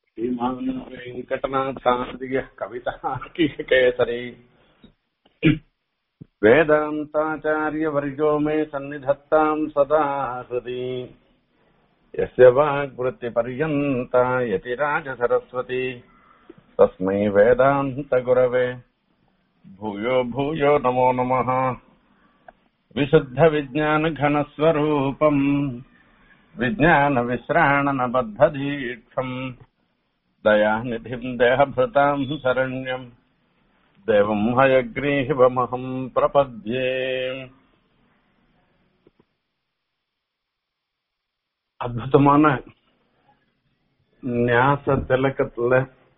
श्रीमान् वेङ्कटनाथार्यः कवितः केसरी वेदान्ताचार्यवर्यो मे सन्निधत्ताम् सदा हृदि यस्य वाग्वृत्तिपर्यन्ता यतिराजसरस्वती तस्मै वेदान्तगुरवे भूयो भूयो नमो नमः विशुद्धविज्ञानघनस्वरूपम् विज्ञानविश्राणनबद्धदीक्षम् दयानिधिम् देहभृताम् शरण्यम् देवम् हयग्रीहिवमहम् प्रपद्ये அற்புதமான ஞாச திலக்கத்துல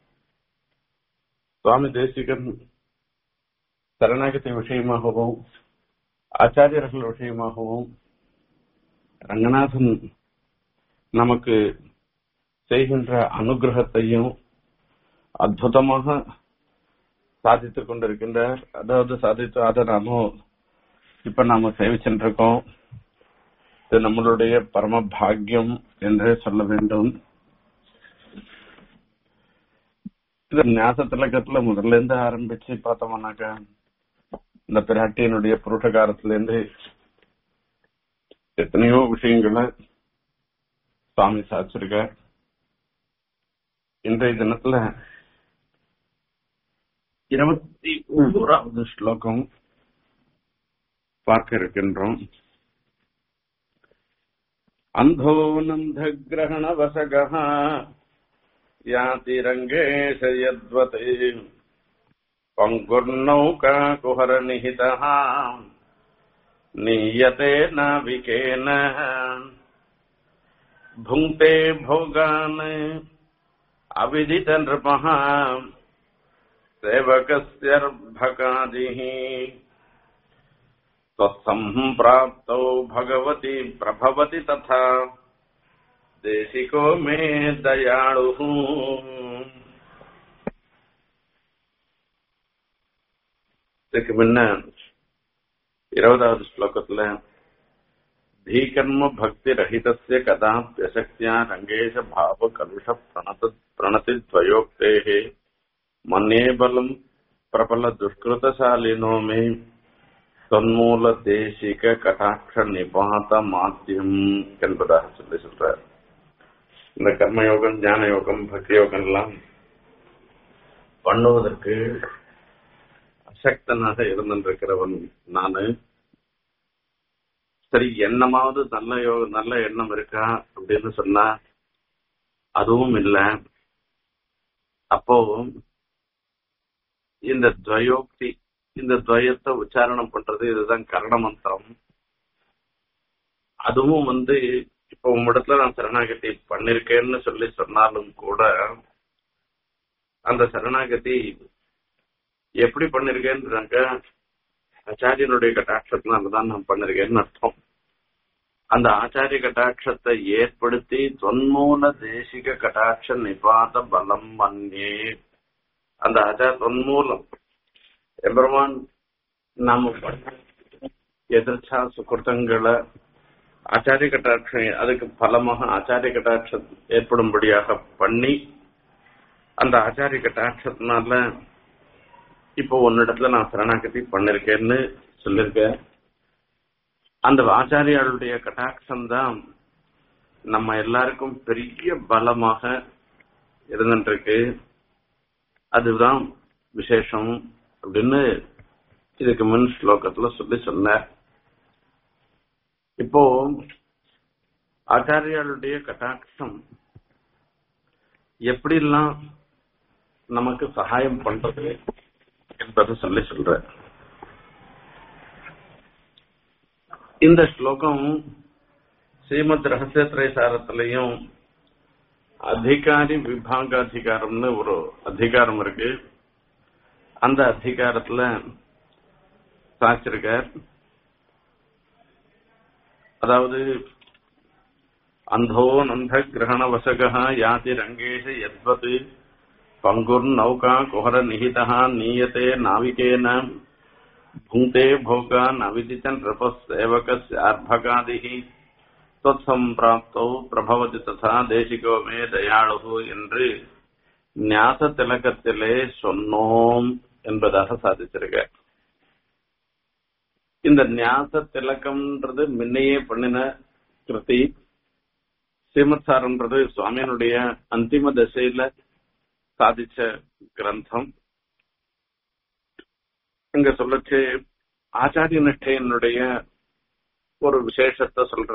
சுவாமி தேசிகன் சரணாகதி விஷயமாகவும் ஆச்சாரியர்கள் விஷயமாகவும் ரங்கநாதன் நமக்கு செய்கின்ற அனுகிரகத்தையும் அற்புதமாக சாதித்துக் கொண்டிருக்கின்றார் அதாவது சாதித்து அதை நாம இப்ப நாம சேவிச்சுருக்கோம் இது நம்மளுடைய பரம பாக்கியம் என்றே சொல்ல வேண்டும் இது ஞாச திலக்கத்துல முதல்ல இருந்து ஆரம்பிச்சு பார்த்தோம்னாக்கா இந்த பிராட்டியனுடைய புருஷகாரத்துல இருந்து எத்தனையோ விஷயங்களை சுவாமி சாச்சிருக்க இன்றைய தினத்துல இருபத்தி ஓராவது ஸ்லோகம் பார்க்க இருக்கின்றோம் அந்தோனந்த கிரகண வசகः யாதி ரங்கேஷ யத்வதே பங்குர்நௌகா குஹர நிஹிதः नीयते नाविकेन भुङ्क्ते भोगान् अविदितनृपः सेवकस्यर्भकादिः त्वत्सम्प्राप्तौ भगवती प्रभवति तथा देशिको मे दयाळुः இதுக்கு முன்ன இருபதாவது ஸ்லோகத்துல தீகர்ம பக்தி ரஹிதஸ்ய கதாப்யசக்தியா ரங்கேஷ பாவ கலுஷ பிரணத பிரணதி துவயோக்தேகே மன்னே பலம் பிரபல துஷ்கிருதசாலினோ மே தொன்மூல தேசிக கடாட்ச நிபாத மாத்தியம் என்பதாக சொல்லி சொல்றார் இந்த கர்மயோகம் ஞான யோகம் பக்தி யோகம் எல்லாம் பண்ணுவதற்கு அசக்தனாக இருந்திருக்கிறவன் நானு சரி எண்ணமாவது நல்ல யோ நல்ல எண்ணம் இருக்கா அப்படின்னு சொன்னா அதுவும் இல்ல அப்போ இந்த துவயோக்தி இந்த துவயத்தை உச்சாரணம் பண்றது இதுதான் கரண மந்திரம் அதுவும் வந்து இப்போ உம்மிடத்துல நான் சரணாகதி பண்ணிருக்கேன்னு சொல்லி சொன்னாலும் கூட அந்த சரணாகதி எப்படி பண்ணிருக்கேன்றாங்க ஆச்சாரியனுடைய கட்டாட்சத்தினாலதான் நான் பண்ணிருக்கேன்னு அர்த்தம் அந்த ஆச்சாரிய கட்டாட்சத்தை ஏற்படுத்தி தொன்மூல தேசிக கட்டாட்ச நிபாத பலம் மன்னே அந்த ஆச்சார தொன்மூலம் எம்பெருமான் நாம எதிர்ச்சா சுக்கிருத்தங்களை ஆச்சாரிய கட்டாட்சம் அதுக்கு பலமாக ஆச்சாரிய கட்டாட்சம் ஏற்படும்படியாக பண்ணி அந்த ஆச்சாரிய கட்டாட்சத்தினால இப்போ உன்னிடத்துல நான் சரணாகதி பண்ணிருக்கேன்னு சொல்லிருக்கேன் அந்த ஆச்சாரியாளுடைய கட்டாட்சம் தான் நம்ம எல்லாருக்கும் பெரிய பலமாக இருந்துருக்கு அதுதான் விசேஷம் அப்படின்னு இதுக்கு முன் ஸ்லோகத்துல சொல்லி சொன்னார் இப்போ ஆச்சாரியாளுடைய கட்டாட்சம் எப்படிலாம் நமக்கு சகாயம் பண்றது என்பது சொல்லி சொல்ற இந்த ஸ்லோகம் ஸ்ரீமத் ரகசிய திரைசாரத்திலையும் அதிகாரி விபாகாதிகாரம்னு ஒரு அதிகாரம் இருக்கு அந்த அதிகாரத்துல சாச்சிருக்கார் அதாவது அந்தோ நந்த கிரகண வசகா யாதி ரங்கேஷ யத்வத் பங்குர்நௌகா குஹர நிஹிதா நீயத்தே நாவிகேன புங்கே போகான் அவிதித்தன் சேவகாதிகி தொத்சம்பிராப்தோ பிரபவதி ததா தேசிகோ மே தயாளு என்று ஞாச திலகத்திலே சொன்னோம் என்பதாக சாதிச்சிருக்க இந்த ஞாச திலகம்ன்றது முன்னையே பண்ணின கிருதி ஸ்ரீமத்சாரம்ன்றது சுவாமியினுடைய அந்திம தசையில சாதிச்ச கிரந்தம் இங்க சொல்லச்சு ஆச்சாரிய நிஷ்டையனுடைய ஒரு விசேஷத்தை சொல்ற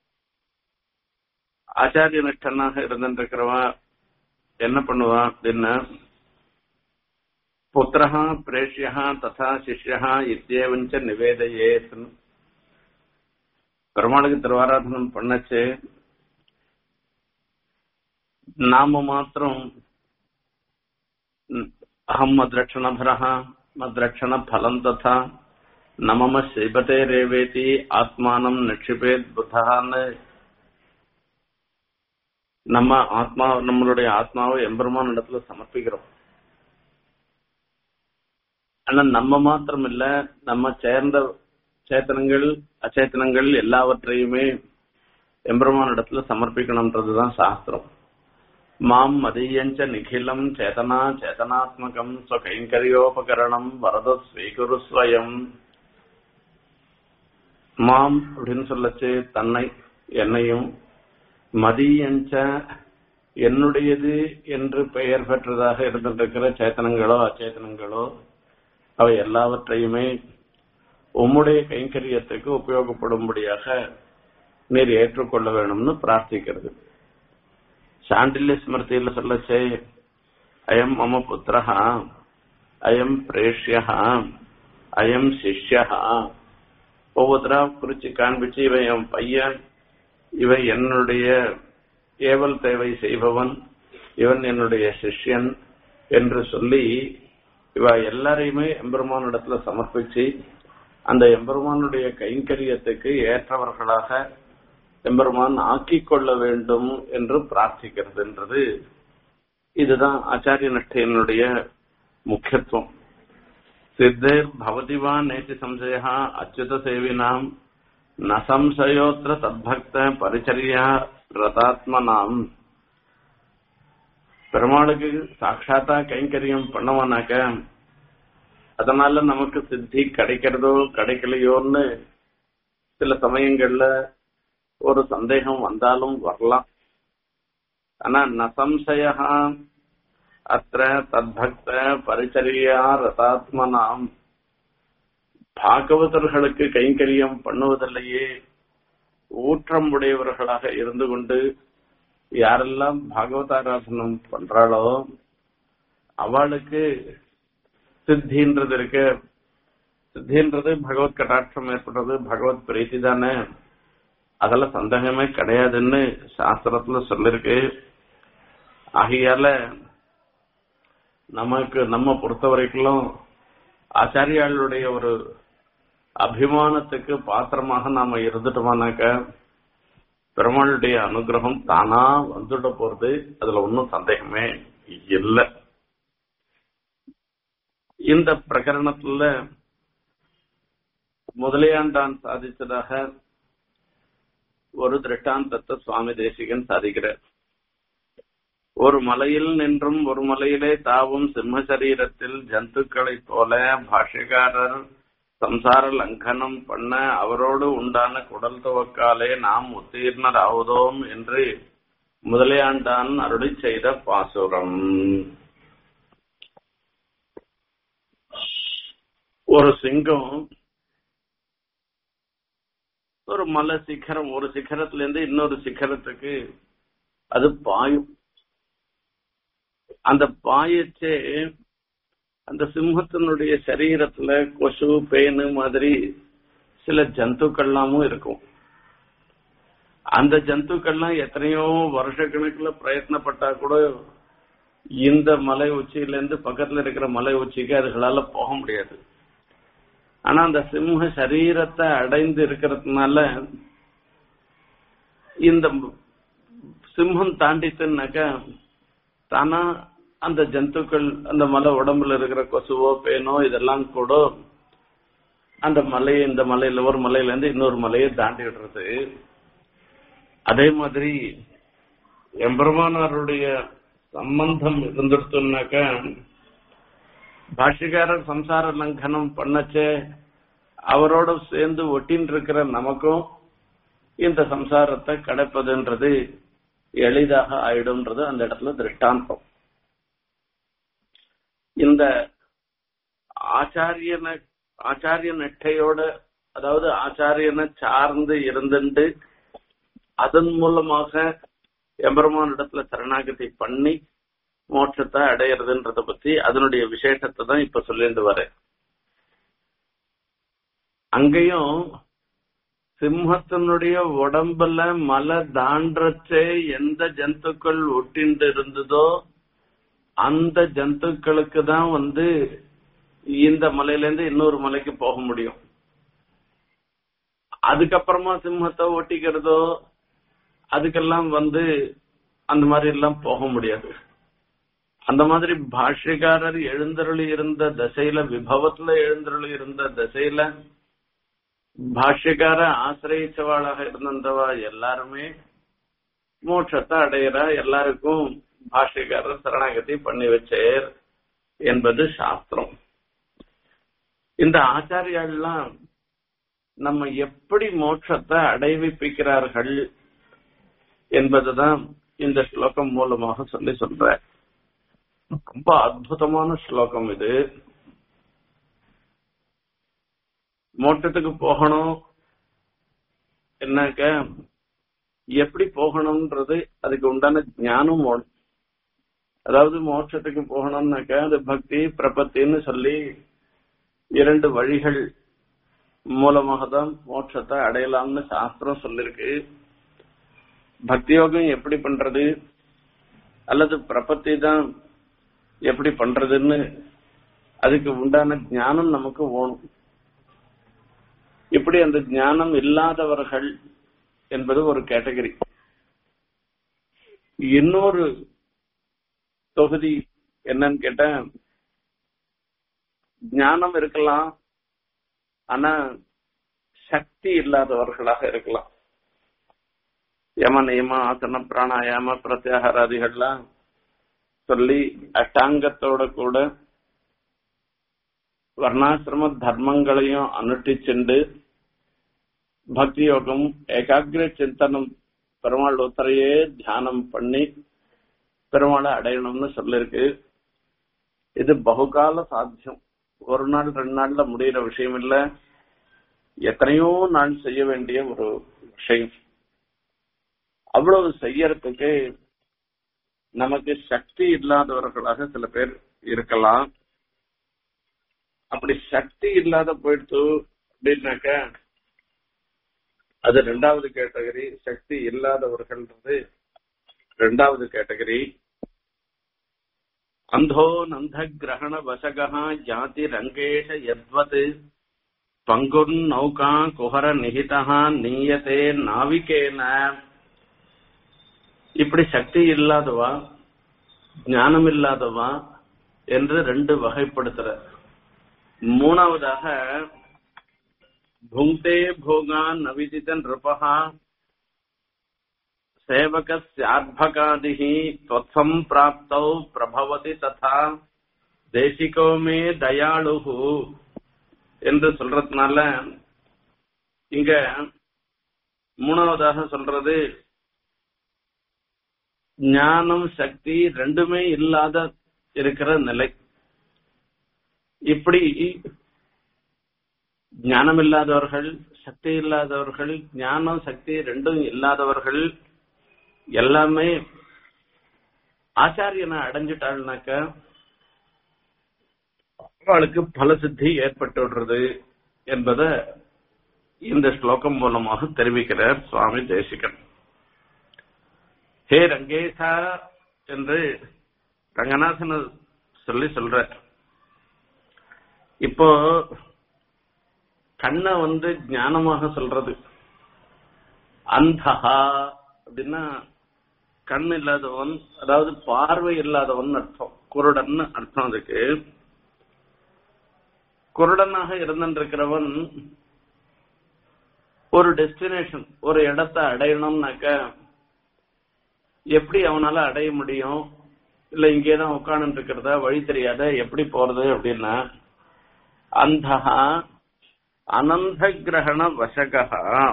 ஆச்சாரிய நிஷ்டனாக இருந்திருக்கிறவா என்ன பண்ணுவா அப்படின்னா புத்திரஹா பிரேஷ்யா ததா சிஷ்யா இத்தியவஞ்ச நிவேதையேத் பெருமாளுக்கு திருவாராதனம் பண்ணச்சு நாம மாத்திரம் அகம் மத்ரக்ஷணபரः மத்ரக்ஷண பலம் ததா நமம சிபதே ரேவேதி ஆத்மானம் நிக்ஷிபேத் புத்தான்னு நம்ம ஆத்மா நம்மளுடைய ஆத்மாவை எம்பெருமான் இடத்துல சமர்ப்பிக்கிறோம் ஆனா நம்ம மாத்திரம் இல்ல நம்ம சேர்ந்த சேத்தனங்கள் அச்சேத்தனங்கள் எல்லாவற்றையுமே எம்பெருமான் இடத்துல சமர்ப்பிக்கணும்ன்றதுதான் சாஸ்திரம் மாம் மதீயஞ்ச நிகிலம் சேதனா சேதனாத்மகம் ஸ்வகைங்கரியோபகரணம் வரத ஸ்வீகுரு ஸ்வயம் மாம் அப்படின்னு சொல்லச்சு தன்னை என்னையும் மதியஞ்ச என்னுடையது என்று பெயர் பெற்றதாக இருந்திருக்கிற சேத்தனங்களோ அச்சேதனங்களோ அவை எல்லாவற்றையுமே உம்முடைய கைங்கரியத்துக்கு உபயோகப்படும்படியாக நீர் ஏற்றுக்கொள்ள வேணும்னு பிரார்த்திக்கிறது சாண்டில்ய ஸ்மிருதியில சொல்லச்சே அயம் மம புத்திரஹா அயம் பிரேஷ்யா அயம் சிஷ்யா ஒவ்வொருத்தரா குறிச்சு காண்பிச்சு இவன் என் பையன் இவன் என்னுடைய ஏவல் தேவை செய்பவன் இவன் என்னுடைய சிஷ்யன் என்று சொல்லி இவ எல்லாரையுமே எம்பெருமான் இடத்துல சமர்ப்பிச்சு அந்த எம்பெருமானுடைய கைங்கரியத்துக்கு ஏற்றவர்களாக எம்பெருமான் ஆக்கிக் கொள்ள வேண்டும் என்று பிரார்த்திக்கிறதுன்றது இதுதான் ஆச்சாரிய நிஷ்டையினுடைய முக்கியத்துவம் சித்தேர் பவதிவா நேத்தி சம்சயா அச்சுத சேவினாம் ந சம்சயோத்திர தத்பக்த பரிச்சரியா ரதாத்மனாம் பெருமாளுக்கு சாட்சாத்தா கைங்கரியம் பண்ணவானாக்க அதனால நமக்கு சித்தி கிடைக்கிறதோ கிடைக்கலையோன்னு சில சமயங்கள்ல ஒரு சந்தேகம் வந்தாலும் வரலாம் ஆனா நசம்சயா அத்த தத்பக்த பரிச்சரியா ரதாத்மனாம் பாகவதர்களுக்கு கைங்கரியம் பண்ணுவதிலேயே ஊற்றம் உடையவர்களாக இருந்து கொண்டு யாரெல்லாம் பாகவதாராதனம் பண்றாளோ அவளுக்கு சித்தின்றது இருக்கு சித்தின்றது பகவத் கட்டாட்சம் ஏற்படுறது பகவத் பிரீத்தி தானே அதெல்லாம் சந்தேகமே கிடையாதுன்னு சாஸ்திரத்துல சொல்லிருக்கு ஆகையால நமக்கு நம்ம பொறுத்த வரைக்கும் ஆச்சாரியாளுடைய ஒரு அபிமானத்துக்கு பாத்திரமாக நாம இருந்துட்டோமானாக்க பெருமாளுடைய அனுகிரகம் தானா வந்துட போறது அதுல ஒன்றும் சந்தேகமே இல்லை இந்த பிரகரணத்துல முதலியாண்டான் சாதித்ததாக ஒரு திருஷ்டாந்தத்தை சுவாமி தேசிகன் சாதிக்கிறார் ஒரு மலையில் நின்றும் ஒரு மலையிலே தாவும் சிம்ம சரீரத்தில் ஜந்துக்களைப் போல பாஷ்யக்காரர் சம்சார லங்கனம் பண்ண அவரோடு உண்டான குடல் துவக்காலே நாம் உத்தீர்ணர் ஆவதோம் என்று முதலியாண்டான் அருளி செய்த பாசுரம் ஒரு சிங்கம் ஒரு மலை சிகரம் ஒரு சிகரத்துல இருந்து இன்னொரு சிகரத்துக்கு அது பாயும் அந்த பாயச்சே அந்த சிம்மத்தினுடைய சரீரத்துல கொசு பேனு மாதிரி சில ஜந்துக்கள்லாமும் இருக்கும் அந்த ஜந்துக்கள்லாம் எத்தனையோ வருஷ கணக்குல பிரயத்னப்பட்டா கூட இந்த மலை உச்சியில இருந்து பக்கத்துல இருக்கிற மலை உச்சிக்கு அதுகளால போக முடியாது ஆனா அந்த சிம்ம சரீரத்தை அடைந்து இருக்கிறதுனால இந்த சிம்மம் தாண்டிட்டுனாக்கா தானா அந்த ஜந்துக்கள் அந்த மலை உடம்புல இருக்கிற கொசுவோ பேனோ இதெல்லாம் கூட அந்த மலையை இந்த மலையில ஒரு மலையில இருந்து இன்னொரு மலையை தாண்டி விடுறது அதே மாதிரி எம்பெருமானாருடைய சம்பந்தம் இருந்துடுத்துனாக்க பாஷ்யக்காரர் சம்சார லங்கனம் பண்ணச்சே அவரோட சேர்ந்து ஒட்டின்னு இருக்கிற நமக்கும் இந்த சம்சாரத்தை கடப்பதுன்றது எளிதாக ஆயிடும்ன்றது அந்த இடத்துல திருஷ்டாந்தம் இந்த ஆச்சாரியன ஆச்சாரிய நெட்டையோட அதாவது ஆச்சாரியனை சார்ந்து இருந்துட்டு அதன் மூலமாக எம்பெருமான் இடத்துல சரணாகதி பண்ணி மோட்சத்தை அடையிறதுன்றத பத்தி அதனுடைய விசேஷத்தை தான் இப்ப சொல்லிட்டு வரேன் அங்கேயும் சிம்மத்தினுடைய உடம்புல மலை தாண்டச்சே எந்த ஜந்துக்கள் ஒட்டிண்டு இருந்ததோ அந்த ஜந்துக்களுக்கு தான் வந்து இந்த மலையில இருந்து இன்னொரு மலைக்கு போக முடியும் அதுக்கப்புறமா சிம்மத்தை ஒட்டிக்கிறதோ அதுக்கெல்லாம் வந்து அந்த மாதிரி எல்லாம் போக முடியாது அந்த மாதிரி பாஷ்யக்காரர் எழுந்தருளி இருந்த தசையில விபவத்துல எழுந்தருளி இருந்த தசையில பாஷ்யக்கார ஆசிரியச்சவாளாக இருந்தவா எல்லாருமே மோட்சத்தை அடையிற எல்லாருக்கும் பாஷ்யக்காரர் சரணாகதி பண்ணி வச்சேர் என்பது சாஸ்திரம் இந்த ஆச்சாரியாலாம் நம்ம எப்படி மோட்சத்தை அடைவிப்பிக்கிறார்கள் என்பதுதான் இந்த ஸ்லோகம் மூலமாக சொல்லி சொல்ற ரொம்ப அற்புதமான ஸ்லோகம் இது மோட்டத்துக்கு போகணும் என்னக்க எப்படி போகணும்ன்றது அதுக்கு உண்டான ஞானம் வேணும் அதாவது மோட்சத்துக்கு போகணும்னாக்க அது பக்தி பிரபத்தின்னு சொல்லி இரண்டு வழிகள் மூலமாக தான் மோட்சத்தை அடையலாம்னு சாஸ்திரம் சொல்லிருக்கு பக்தி யோகம் எப்படி பண்றது அல்லது பிரபத்தி தான் எப்படி பண்றதுன்னு அதுக்கு உண்டான ஞானம் நமக்கு வேணும் இப்படி அந்த ஞானம் இல்லாதவர்கள் என்பது ஒரு கேட்டகரி இன்னொரு தொகுதி என்னன்னு கேட்ட ஞானம் இருக்கலாம் ஆனா சக்தி இல்லாதவர்களாக இருக்கலாம் யம நியம ஆசன பிராணாயாம பிரத்யாகாராதிகள்லாம் சொல்லி அஷ்டாங்கத்தோட கூட வர்ணாசிரம தர்மங்களையும் அனுஷ்டிச்சுண்டு பக்தி யோகம் ஏகாகிர சிந்தனம் பெருமாள் ஒத்தரையே தியானம் பண்ணி பெருமாளை அடையணும்னு சொல்லிருக்கு இது பகுகால சாத்தியம் ஒரு நாள் ரெண்டு நாள்ல முடியிற விஷயம் இல்ல எத்தனையோ நாள் செய்ய வேண்டிய ஒரு விஷயம் அவ்வளவு செய்யறதுக்கு நமக்கு சக்தி இல்லாதவர்களாக சில பேர் இருக்கலாம் அப்படி சக்தி இல்லாத போயிடுத்து அப்படின்னாக்க அது ரெண்டாவது கேட்டகரி சக்தி இல்லாதவர்கள்ன்றது ரெண்டாவது கேட்டகரி அந்தோ நந்த கிரகண வசகா ஜாதி ரங்கேஷ யத்வத் பங்குர் நௌகா குஹர நிகிதா நீயதே நாவிகேன இப்படி சக்தி இல்லாதவா ஞானம் இல்லாதவா என்று ரெண்டு வகைப்படுத்துற மூணாவதாக புங்தே போகான் நவிதித நிருபகா சேவகஸ்யார்பகாதிஹி त्वत्सम् प्राप्तौ பிரபவதி ததா தேசிகோ மே தயாளுஹு என்று சொல்றதுனால இங்க மூணாவதாக சொல்றது ஞானம் சக்தி ரெண்டுமே இல்லாத இருக்கிற நிலை இப்படி ஞானம் இல்லாதவர்கள் சக்தி இல்லாதவர்கள் ஞானம் சக்தி ரெண்டும் இல்லாதவர்கள் எல்லாமே ஆச்சாரியனை அடைஞ்சிட்டாள்னாக்க அவளுக்கு பல சித்தி ஏற்பட்டு விடுறது என்பதை இந்த ஸ்லோகம் மூலமாக தெரிவிக்கிறார் சுவாமி தேசிகன் ஹே ரங்கேசா என்று ரங்கநாதன் சொல்லி சொல்ற இப்போ கண்ணை வந்து ஞானமாக சொல்றது அந்தஹா அப்படின்னா கண் இல்லாதவன் அதாவது பார்வை இல்லாதவன் அர்த்தம் குருடன் அர்த்தம் அதுக்கு குருடனாக இருந்திருக்கிறவன் ஒரு டெஸ்டினேஷன் ஒரு இடத்தை அடையணும்னாக்க எப்படி அவனால அடைய முடியும் இல்ல இங்கேதான் உட்கார்ந்து இருக்கிறதா வழி தெரியாத எப்படி போறது அப்படின்னா அந்தஹா அனந்த கிரகண வசகா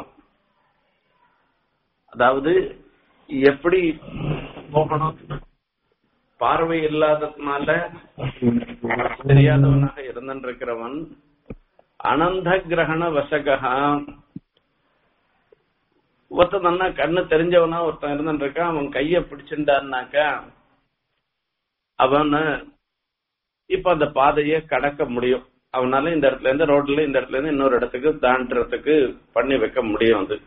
அதாவது எப்படி போகணும் பார்வை இல்லாததுனால தெரியாதவனாக இருந்திருக்கிறவன் அனந்த கிரகண வசகா ஒருத்தன் நல்லா கண்ணு தெரிஞ்சவனா ஒருத்தன் இருந்துருக்கான் அவன் கைய பிடிச்சிருந்தான்னாக்கா அவன இப்ப அந்த பாதையை கடக்க முடியும் அவனால இந்த இடத்துல இருந்து ரோட்ல இந்த இடத்துல இருந்து இன்னொரு இடத்துக்கு தாண்டறதுக்கு பண்ணி வைக்க முடியும் அது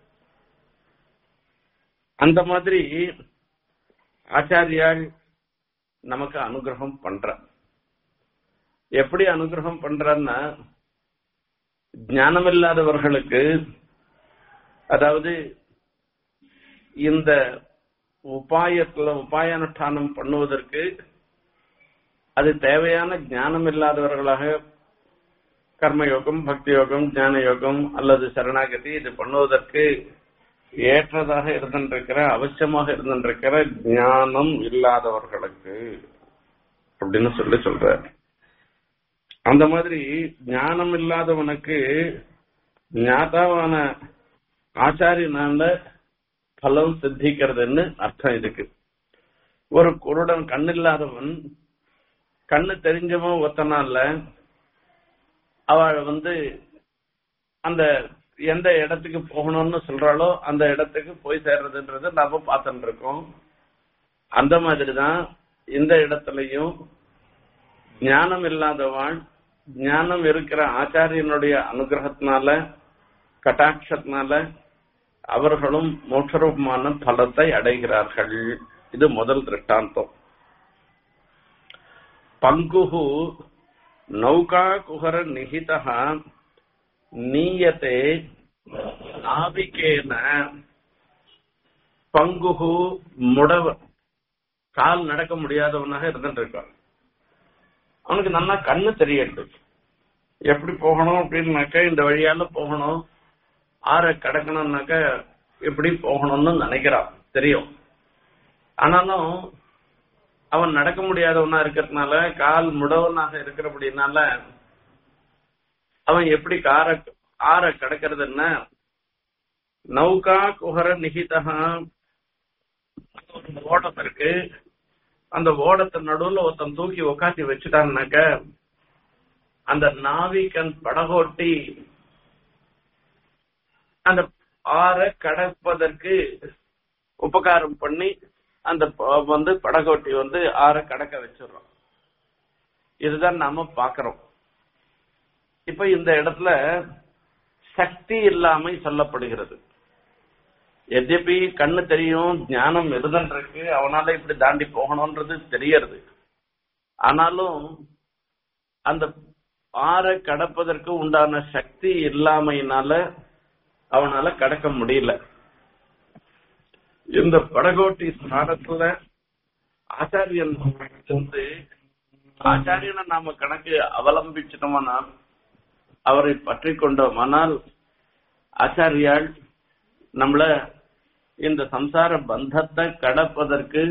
அந்த மாதிரி ஆச்சாரியால் நமக்கு அனுகிரகம் பண்ற எப்படி அனுகிரகம் பண்றான்னா ஞானம் இல்லாதவர்களுக்கு அதாவது இந்த உபாயத்துல உபாயானுஷ்டானம் பண்ணுவதற்கு அது தேவையான ஞானம் இல்லாதவர்களாக கர்மயோகம் பக்தி யோகம் ஞான யோகம் அல்லது சரணாகதி இது பண்ணுவதற்கு ஏற்றதாக இருந்திருக்கிற அவசியமாக இருந்திருக்கிற ஞானம் இல்லாதவர்களுக்கு அப்படின்னு சொல்லி சொல்றார் அந்த மாதிரி ஞானம் இல்லாதவனுக்கு ஞாதாவான ஆச்சாரியனால பலம் சித்திக்கிறதுன்னு அர்த்தம் இதுக்கு ஒரு குருடன் கண்ணில்லாதவன் கண்ணு தெரிஞ்சவன் ஒத்தனால அவள் வந்து அந்த எந்த இடத்துக்கு போகணும்னு சொல்றாளோ அந்த இடத்துக்கு போய் சேர்றதுன்றது நாம பார்த்துட்டு இருக்கோம் அந்த மாதிரிதான் இந்த இடத்துலயும் ஞானம் இல்லாதவாள் ஞானம் இருக்கிற ஆச்சாரியனுடைய அனுகிரகத்தினால கட்டாட்சத்தினால அவர்களும் மோட்சரூபமான பலத்தை அடைகிறார்கள் இது முதல் திருஷ்டாந்தம் பங்குஹு நௌகா குஹர நிகிதா நீயத்தே நாவிகேன பங்குஹு முடவ கால் நடக்க முடியாதவனாக இருந்துட்டு இருக்கான் அவனுக்கு நல்லா கண்ணு தெரியறது எப்படி போகணும் அப்படின்னாக்க இந்த வழியால போகணும் ஆற கடக்கணும்னாக்க எப்படி போகணும்னு நினைக்கிறான் தெரியும் ஆனாலும் அவன் நடக்க முடியாதவனா இருக்கிறதுனால கால் முடவனாக இருக்கிறபடினால அவன் எப்படி கார ஆற கடக்கிறதுன்னா நௌகா குஹர நிகிதா ஓட்டத்திற்கு அந்த ஓடத்தை நடுவுல ஒருத்தன் தூக்கி உக்காத்தி வச்சுட்டான்னாக்க அந்த நாவிகன் படகோட்டி அந்த ஆற கடப்பதற்கு உபகாரம் பண்ணி அந்த ப- வந்து படகோட்டி வந்து ஆற கடக்க வச்சிடுறோம் இதுதான் நாம பாக்குறோம் இப்ப இந்த இடத்துல சக்தி இல்லாமை சொல்லப்படுகிறது எதபி கண்ணு தெரியும் ஞானம் இருந்துருக்கு அவனால இப்படி தாண்டி போகணும்ன்றது தெரியறது ஆனாலும் அந்த ஆற கடப்பதற்கு உண்டான சக்தி இல்லாமையினால அவனால கடக்க முடியல இந்த படகோட்டி ஸ்தானத்துல ஆச்சாரியன் வந்து ஆச்சாரியனை நாம கணக்கு அவலம்பிச்சிட்டோம்னா அவரை பற்றி கொண்டோமானால் ஆச்சாரியால் நம்மள இந்த சம்சார பந்தத்தை கடப்பதற்கு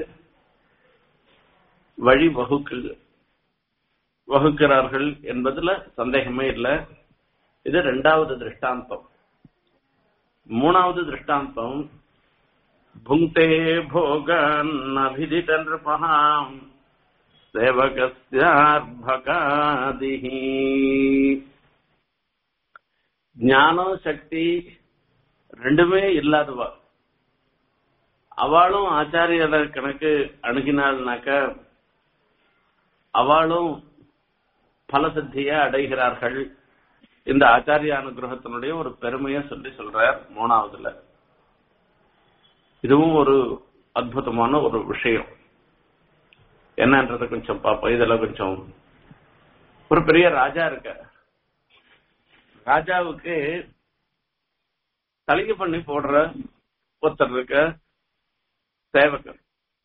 வழி வகுக்கு வகுக்கிறார்கள் என்பதுல சந்தேகமே இல்லை இது ரெண்டாவது திருஷ்டாந்தம் மூணாவது திருஷ்டாந்தம் புங்கே போகன் அபிதித நிருபகாம் சேவகஸ்யார்பகாதிஹி ஞானம் சக்தி ரெண்டுமே இல்லாதவா அவளும் ஆச்சாரியர கணக்கு அணுகினாள்னாக்க அவளும் பலசித்திய அடைகிறார்கள் இந்த ஆச்சாரிய அனுகிரகத்தினுடைய ஒரு பெருமையை சொல்லி சொல்றார் மூணாவதுல இதுவும் ஒரு அற்புதமான ஒரு விஷயம் என்னன்றத கொஞ்சம் பார்ப்போம் இதுல கொஞ்சம் ஒரு பெரிய ராஜா இருக்க ராஜாவுக்கு தலிகை பண்ணி போடுற ஒருத்தர் இருக்க சேவகர்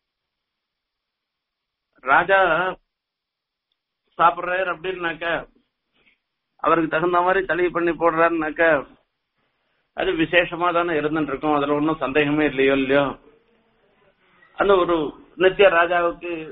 ராஜா சாப்பிடுறாரு அப்படின்னாக்க அவருக்கு தகுந்த மாதிரி தலிகை பண்ணி போடுறாருனாக்க அது விசேஷமா தானே இருந்துட்டு இருக்கும் அதுல ஒன்றும் சந்தேகமே இல்லையோ இல்லையோ அந்த ஒரு நித்திய ராஜாவுக்கு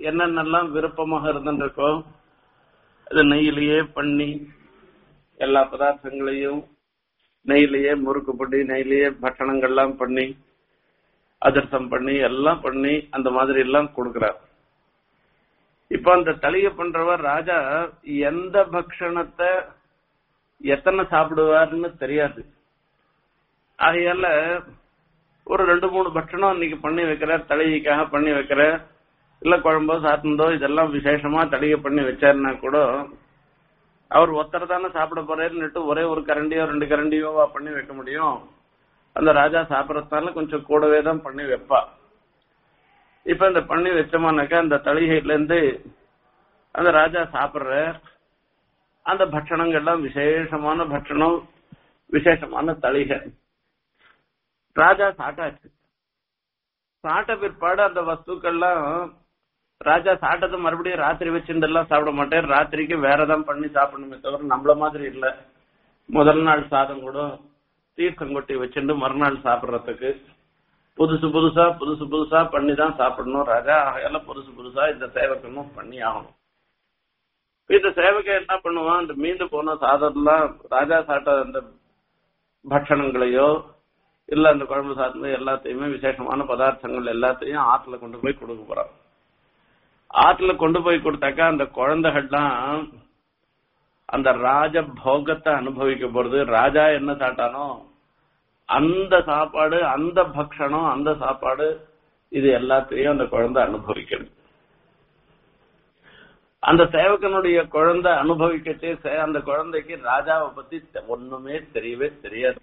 என்னென்னலாம் விருப்பமாக இருந்துருக்கோ அது நெய்யிலேயே பண்ணி எல்லா பதார்த்தங்களையும் நெய்யிலேயே முறுக்கு பண்ணி நெய்யிலேயே பட்டணங்கள்லாம் பண்ணி அதிர்சம் பண்ணி எல்லாம் பண்ணி அந்த மாதிரி எல்லாம் கொடுக்கிறார் இப்ப அந்த தளிய பண்றவர் ராஜா எந்த பக்ஷணத்தை எத்தனை சாப்பிடுவார்னு தெரியாது ஆகையால ஒரு ரெண்டு மூணு பட்சணம் இன்னைக்கு பண்ணி வைக்கிற தளிகைக்காக பண்ணி வைக்கிற இல்ல குழம்போ சாத்தந்தோ இதெல்லாம் விசேஷமா தளிகை பண்ணி வச்சாருன்னா கூட அவர் ஒருத்தர் தானே சாப்பிட போறேன்னுட்டு ஒரே ஒரு கரண்டியோ ரெண்டு கரண்டியோவா பண்ணி வைக்க முடியும் அந்த ராஜா சாப்பிடறதுனால கொஞ்சம் கூடவே தான் பண்ணி வைப்பா இப்ப இந்த பண்ணி வச்சோமானாக்கா அந்த தளிகையில இருந்து அந்த ராஜா சாப்பிடுற அந்த பட்சணங்கள்லாம் விசேஷமான பட்சணம் விசேஷமான தளிகை ராஜா சாட்டாச்சு சாட்ட பிற்பாடு அந்த வஸ்துக்கள்லாம் ராஜா சாட்டத்தை மறுபடியும் ராத்திரி வச்சிருந்தெல்லாம் சாப்பிட மாட்டேன் ராத்திரிக்கு வேறதான் பண்ணி சாப்பிடணுமே தவிர நம்மள மாதிரி இல்ல முதல் நாள் சாதம் கூட தீர்த்தம் கொட்டி வச்சுட்டு மறுநாள் சாப்பிடுறதுக்கு புதுசு புதுசா புதுசு புதுசா பண்ணி தான் சாப்பிடணும் ராஜா ஆகையால புதுசு புதுசா இந்த சேவக்கமும் பண்ணி ஆகணும் இந்த சேவகை என்ன பண்ணுவான் அந்த மீந்து போன சாதம்லாம் ராஜா சாப்பிட்ட அந்த பட்சணங்களையோ இல்ல அந்த குழம்பு சாதம் எல்லாத்தையுமே விசேஷமான பதார்த்தங்கள் எல்லாத்தையும் ஆத்துல கொண்டு போய் கொடுக்க போறான் ஆத்துல கொண்டு போய் கொடுத்தாக்கா அந்த குழந்தைகள்லாம் அந்த ராஜ போகத்தை அனுபவிக்க போறது ராஜா என்ன சாட்டானோ அந்த சாப்பாடு அந்த பக்ஷணம் அந்த சாப்பாடு இது எல்லாத்தையும் அந்த குழந்தை அனுபவிக்கணும் அந்த சேவகனுடைய குழந்தை அனுபவிக்கச்சே சே- அந்த குழந்தைக்கு ராஜாவை பத்தி தெ- ஒண்ணுமே தெரியவே தெரியாது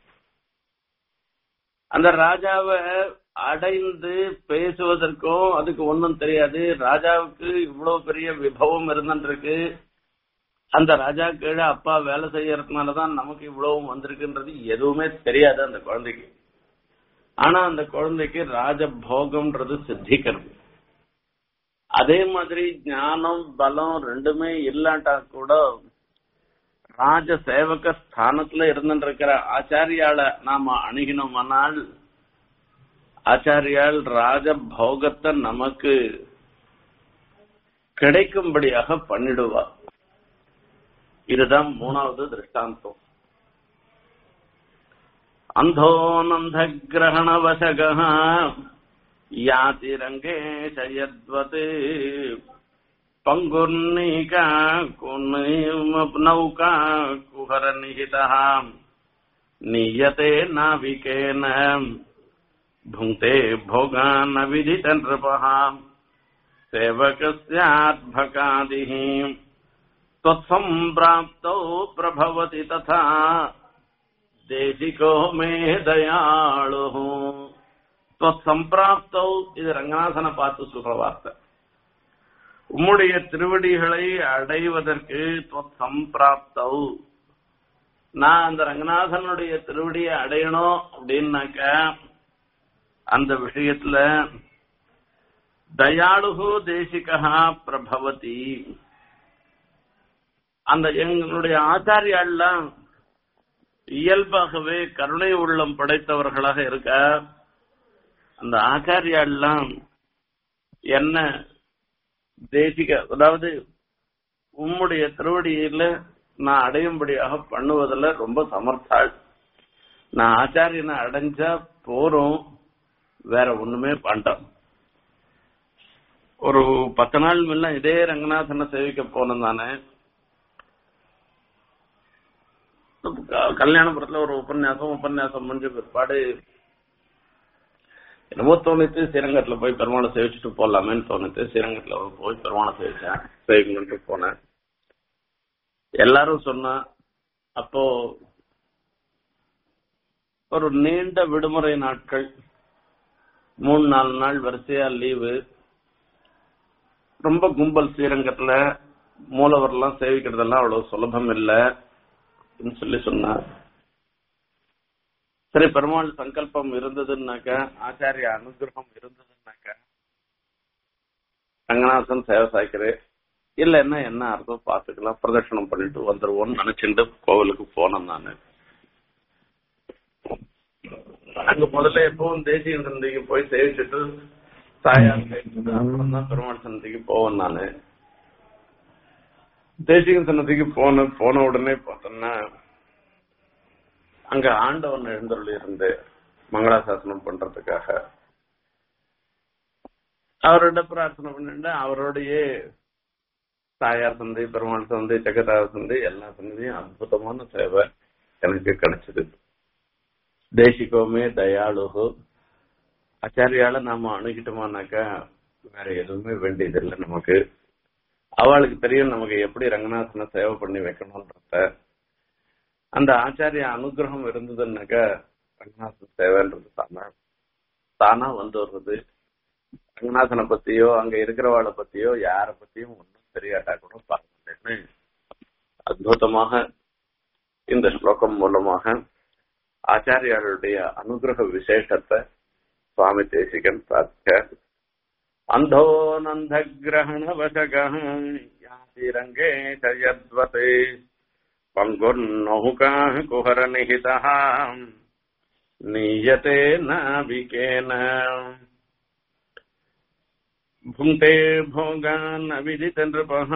அந்த ராஜாவை அடைந்து பேசுவதற்கும் அதுக்கு ஒண்ணும் தெரியாது ராஜாவுக்கு இவ்வளவு பெரிய விபவம் இருந்துருக்கு அந்த ராஜா கீழே அப்பா வேலை செய்யறதுனாலதான் நமக்கு இவ்வளவும் வந்திருக்குன்றது எதுவுமே தெரியாது அந்த குழந்தைக்கு ஆனா அந்த குழந்தைக்கு ராஜ போகம்ன்றது சித்திக்கிறது அதே மாதிரி ஞானம் பலம் ரெண்டுமே இல்லாட்டா கூட ராஜ சேவக ஸ்தானத்துல இருந்துருக்கிற ஆச்சாரியால நாம அணுகினோமானால் ஆச்சாரியால் ராஜ போகத்தை நமக்கு கிடைக்கும்படியாக பண்ணிடுவா இதுதான் மூணாவது திருஷ்டாந்தம் அந்தோனந்த கிரகண வசக யாதி ரங்கேஷ யத்வத் பங்குர்ணிகா நௌகா குஹர நிஹிதா நீயते नाविकेन भुङ्क्ते भोगान् विदित नृपः सेवकस्याद्भकादिः त्वत्सम्प्राप्तौ प्रभवति तथा தேசிகோ மே தயாளு சம்பிராப்தௌ இது ரங்கநாதனை பார்த்து சொல்ற வார்த்தை உம்முடைய திருவடிகளை அடைவதற்கு சம்பிராப்தௌ நான் அந்த ரங்கநாதனுடைய திருவடியை அடையணும் அப்படின்னாக்க அந்த விஷயத்துல தயாளுகு தேசிகா பிரபவதி அந்த எங்களுடைய ஆச்சாரியாள்லாம் இயல்பாகவே கருணை உள்ளம் படைத்தவர்களாக இருக்க அந்த ஆச்சாரியாள்லாம் என்ன தேசிக அதாவது உம்முடைய திருவடியில நான் அடையும்படியாக பண்ணுவதில் ரொம்ப சமர்த்தாள் நான் ஆச்சாரியனை அடைஞ்சா போறோம் வேற ஒண்ணுமே பண்ணோம் ஒரு பத்து நாள் முன்ன இதே ரங்கநாதனை சேவிக்க போனேன் தானே கல்யாணபுரத்துல ஒரு உபன்யாசம் உபன்யாசம் முடிஞ்ச பிற்பாடு என்னமோ தோணித்து ஸ்ரீரங்கத்துல போய் பெருமாளை சேவிச்சுட்டு போலாமேன்னு தோணித்து ஸ்ரீரங்கத்துல போய் பெருமாளை சேவிச்சேன் சேவிக்கணும்ட்டு போனேன் எல்லாரும் சொன்னா அப்போ ஒரு நீண்ட விடுமுறை நாட்கள் மூணு நாலு நாள் வரிசையா லீவு ரொம்ப கும்பல் ஸ்ரீரங்கத்துல மூலவர்லாம் சேவிக்கிறதெல்லாம் அவ்வளவு சுலபம் இல்லை அப்படின்னு சொல்லி சொன்னார் சரி பெருமாள் சங்கல்பம் இருந்ததுன்னாக்க ஆச்சாரிய அனுகிரகம் இருந்ததுன்னாக்க ரங்கநாதன் சேவை சாய்க்கிறேன் இல்லைன்னா என்ன அர்த்தம் பார்த்துக்கலாம் பிரதட்சணம் பண்ணிட்டு வந்துருவோம்னு நினைச்சுட்டு கோவிலுக்கு போனேன் நானு அங்க முதல்ல எப்பவும் தேசிய சந்தைக்கு போய் சேவிச்சுட்டு தாயார் அப்புறம் தான் பெருமாள் சன்னதிக்கு போவேன் நானு தேசிகன் சன்னதிக்கு போன போன உடனே பார்த்தோம்னா அங்க ஆண்டவன் எழுந்தருளி இருந்து மங்களாசாசனம் பண்றதுக்காக அவரோட பிரார்த்தனை பண்ணிட்டு அவரோடயே தாயார் சந்தை பெருமாள் சந்தை ஜெகதார சந்தை எல்லா சந்தையும் அற்புதமான சேவை எனக்கு கிடைச்சது தேசிகோமே தயாளுகோ ஆச்சாரியால நாம அணுகிட்டோமானாக்கா வேற எதுவுமே வேண்டியதில்லை நமக்கு அவளுக்கு தெரியும் நமக்கு எப்படி ரங்கநாதனை சேவை பண்ணி வைக்கணும்ன்றத அந்த ஆச்சாரிய அனுகிரகம் இருந்ததுன்னாக்கா ரங்கநாதன் சேவைன்றது தானா தானா வந்து வர்றது ரங்கநாதனை பத்தியோ அங்க இருக்கிறவாளை பத்தியோ யார பத்தியும் ஒன்றும் தெரியாட்டா கூட பார்க்கலன்னு அற்புதமாக இந்த ஸ்லோகம் மூலமாக ஆச்சாரியாளுடைய அனுகிரக விசேஷத்தை சுவாமி தேசிகன் பார்க்க அந்தோ நந்த கிரகண வசகரங்கே யத்வதே பங்குர்நௌகா குஹர நிஹிதா நீயதே நாவிகேன भुङ्क्ते भोगान् अविदित नृपः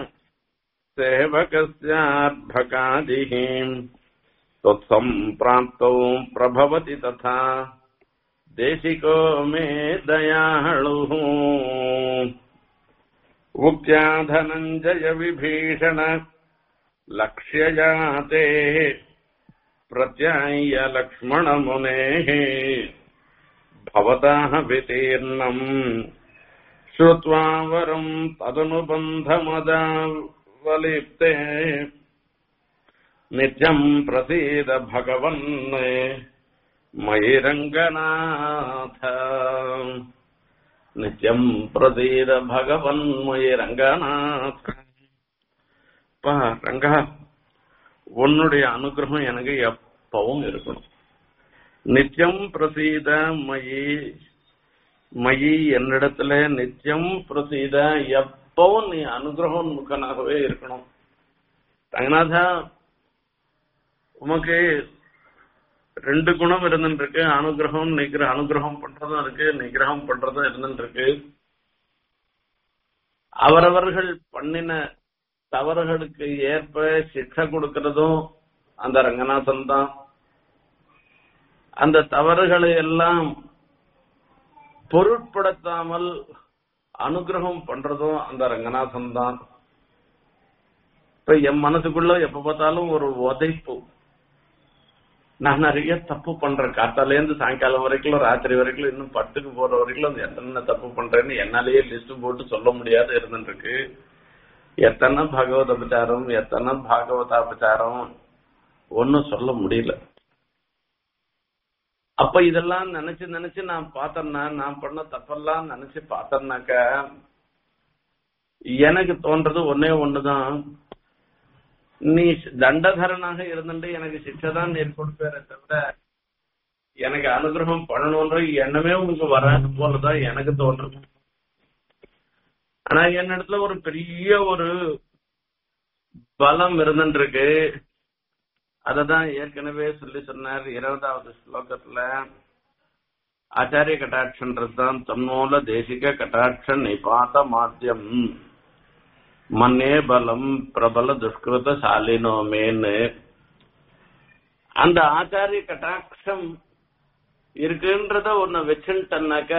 सेवकस्यार्भकादिः त्वत्सम्प्राप्तौ प्रभवति तथा देशिको मे दयाळुः उक्त्या धनञ्जय विभीषण लक्ष्यजाते प्रत्याय्य लक्ष्मणमुनेः भवतः वितीर्णम् श्रुत्वा वरम् तदनुबन्धमदावलिप्ते नित्यम् प्रसीद भगवन् मयि रङ्गनाथ நித்தியம் பிரதீர பகவன் மயி ரங்கநாத் பா ரங்கா உன்னுடைய அனுகிரகம் எனக்கு எப்பவும் இருக்கணும் நித்தியம் பிரசீத மயி மயி என்னிடத்துல நித்தியம் பிரசீத எப்பவும் நீ அனுகிரகம் முகனாகவே இருக்கணும் ரங்கநாதா உமக்கு ரெண்டு குணம் இருந்துருக்கு அனுகிரகம் நிகிர அனுகிரகம் பண்றதும் இருக்கு நிகிரகம் பண்றதும் இருந்துருக்கு அவரவர்கள் பண்ணின தவறுகளுக்கு ஏற்ப சிக்ஷை கொடுக்கறதும் அந்த ரங்கநாதன் தான் அந்த தவறுகளை எல்லாம் பொருட்படுத்தாமல் அனுகிரகம் பண்றதும் அந்த ரங்கநாதன் தான் இப்ப என் மனசுக்குள்ள எப்ப பார்த்தாலும் ஒரு உதைப்பு நான் நிறைய தப்பு பண்றேன் காத்தால இருந்து சாயங்காலம் வரைக்கும் ராத்திரி வரைக்கும் இன்னும் பட்டுக்கு போற வரைக்கும் என்னென்ன தப்பு பண்றேன்னு என்னாலேயே லிஸ்ட் போட்டு சொல்ல முடியாத இருந்துருக்கு எத்தனை பகவத் அபச்சாரம் எத்தனை பாகவதாபச்சாரம் ஒன்னும் சொல்ல முடியல அப்ப இதெல்லாம் நினைச்சு நினைச்சு நான் பார்த்தேன்னா நான் பண்ண தப்பெல்லாம் நினைச்சு பார்த்தேன்னாக்க எனக்கு தோன்றது ஒன்னே ஒண்ணுதான் நீ தண்டதரனாக இருந்துட்டு எனக்கு சிக்ஷை தான் நீர் கொடுப்பேரே தவிர எனக்கு அனுகிரகம் பண்ணணும்ன்ற எண்ணமே உங்களுக்கு வராது போலதான் எனக்கு தோன்றது ஆனா என்னிடத்துல ஒரு பெரிய ஒரு பலம் இருந்துருக்கு அததான் ஏற்கனவே சொல்லி சொன்னார் இருபதாவது ஸ்லோகத்துல ஆச்சாரிய கட்டாட்சன்றது தான் தன்னூல தேசிக கட்டாட்ச நிபாத மாத்தியம் மன்னே பலம் பிரபல துஷ்கிருத சாலினோ மேன்னு அந்த ஆச்சாரிய கட்டாட்சம் இருக்குன்றத ஒண்ணு வச்சுட்டனாக்க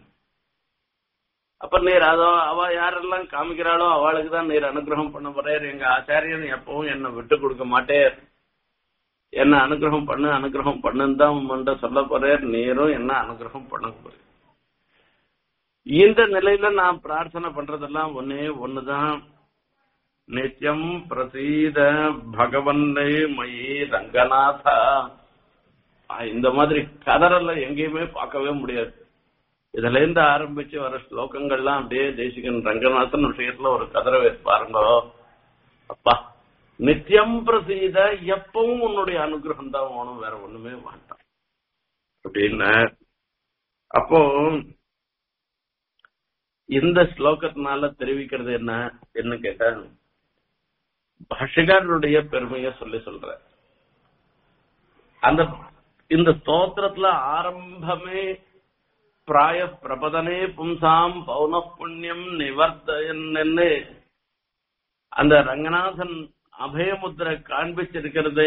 அப்ப நீர் அதோ அவ யாரெல்லாம் காமிக்கிறாளோ அவளுக்கு தான் நீர் அனுகிரகம் பண்ண போறாரு எங்க ஆச்சாரியன் எப்பவும் என்ன விட்டு கொடுக்க மாட்டேர் என்ன அனுகிரகம் பண்ணு அனுகிரகம் பண்ணுன்னு தான் உன்கிட்ட சொல்ல போறார் நீரும் என்ன அனுகிரகம் பண்ண போற இந்த நிலையில நான் பிரார்த்தனை பண்றதெல்லாம் ஒன்னே ஒண்ணுதான் நித்தியம் பிரசீத பகவன்னே மயி ரங்கநாதா இந்த மாதிரி கதறெல்லாம் எங்கேயுமே பார்க்கவே முடியாது இதுல இருந்து ஆரம்பிச்சு வர ஸ்லோகங்கள்லாம் அப்படியே தேசிகன் ரங்கநாதன் விஷயத்துல ஒரு கதரை பாருங்க அப்பா நித்தியம் பிரசீத எப்பவும் உன்னுடைய அனுகிரகம் தான் வேணும் வேற ஒண்ணுமே வேண்டாம் அப்படின்னு அப்போ இந்த ஸ்லோகத்தினால தெரிவிக்கிறது என்ன என்ன கேட்டா பாஷகாரனுடைய பெருமைய சொல்லி சொல்ற அந்த இந்த ஸ்தோத்திரத்துல ஆரம்பமே பிராய பிரபதனே பும்சாம் பௌன புண்ணியம் நிவர்த்தன்னு அந்த ரங்கநாதன் அபயமுத்திரை காண்பிச்சிருக்கிறது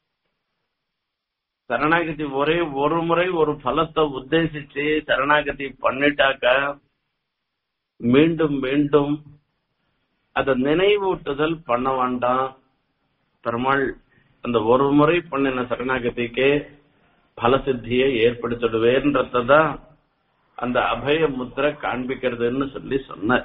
சரணாகதி ஒரே ஒரு முறை ஒரு பலத்தை உத்தேசிச்சு சரணாகதி பண்ணிட்டாக்க மீண்டும் மீண்டும் அத நினைவூட்டுதல் பண்ண வேண்டாம் பெருமாள் அந்த ஒரு முறை பண்ணின சரணாகதிக்கே பலசித்தியை ஏற்படுத்திடுவேன்றதான் அந்த அபய முத்திரை காண்பிக்கிறதுன்னு சொல்லி சொன்ன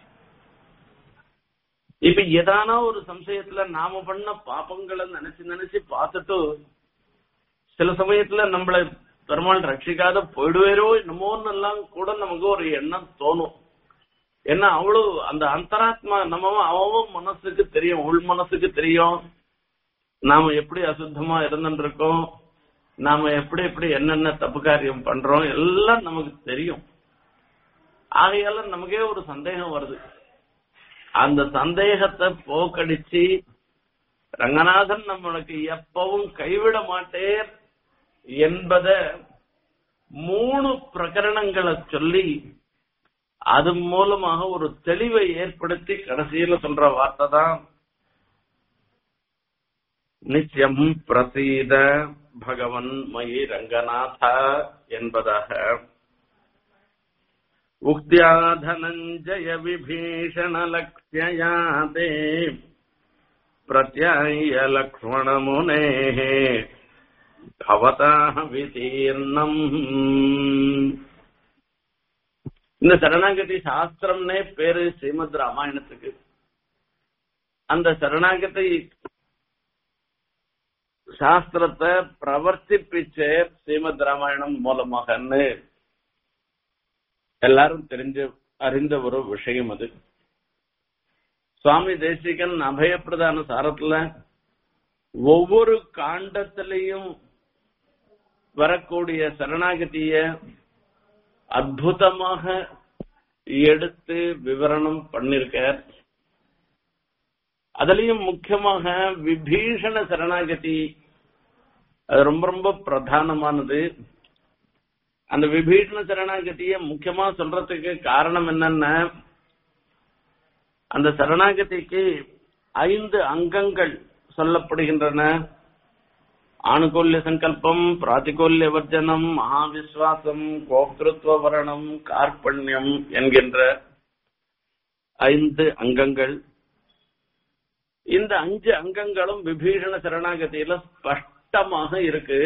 இப்ப ஏதானா ஒரு சம்சயத்துல நாம பண்ண பாப்பங்களை நினைச்சு நினைச்சு பார்த்துட்டு சில சமயத்துல நம்மள பெருமாள் ரட்சிக்காத போயிடுவேரோ என்னமோன்னு எல்லாம் கூட நமக்கு ஒரு எண்ணம் தோணும் ஏன்னா அவ்வளவு அந்த அந்தராத்மா நம்ம அவன் மனசுக்கு தெரியும் உள் மனசுக்கு தெரியும் நாம எப்படி அசுத்தமா இருந்துட்டு இருக்கோம் நாம எப்படி எப்படி என்னென்ன தப்பு காரியம் பண்றோம் எல்லாம் நமக்கு தெரியும் ஆகையால நமக்கே ஒரு சந்தேகம் வருது அந்த சந்தேகத்தை போக்கடிச்சு ரங்கநாதன் நம்மளுக்கு எப்பவும் கைவிட மாட்டேர் என்பத மூணு பிரகரணங்களை சொல்லி அது மூலமாக ஒரு தெளிவை ஏற்படுத்தி கடைசியில சொல்ற வார்த்தை தான் நிச்சயம் பிரசீத பகவன் மயி ரங்கநாத என்பதாக உக்தியா தனஞ்சய விபீஷண லக்ஷ்யாதே பிரத்யாய லக்ஷ்மண முனே பவதாக விதீர்ணம் இந்த சரணாகதி சாஸ்திரம்னே பேரு ஸ்ரீமத் ராமாயணத்துக்கு அந்த சரணாகதி சாஸ்திரத்தை பிரவர்த்திப்பிச்சே ஸ்ரீமத் ராமாயணம் மூலமாகன்னு எல்லாரும் தெரிஞ்ச அறிந்த ஒரு விஷயம் அது சுவாமி தேசிகன் அபயப்பிரதான சாரத்துல ஒவ்வொரு காண்டத்திலையும் வரக்கூடிய சரணாகதிய அற்புதமாக எடுத்து விவரணம் பண்ணிருக்கார் அதுலயும் முக்கியமாக விபீஷண சரணாகதி அது ரொம்ப ரொம்ப பிரதானமானது அந்த விபீஷண சரணாகதிய முக்கியமா சொல்றதுக்கு காரணம் என்னன்னா அந்த சரணாகதிக்கு ஐந்து அங்கங்கள் சொல்லப்படுகின்றன ஆணுகூல்ய சங்கல்பம் பிராத்திகூல்ய வர்ஜனம் மகாவிஸ்வாசம் கோக்திருத்துவ வரணம் கார்பண்யம் என்கின்ற ஐந்து அங்கங்கள் இந்த அஞ்சு அங்கங்களும் விபீஷண சரணாகதியில ஸ்பஷ்டமாக இருக்கு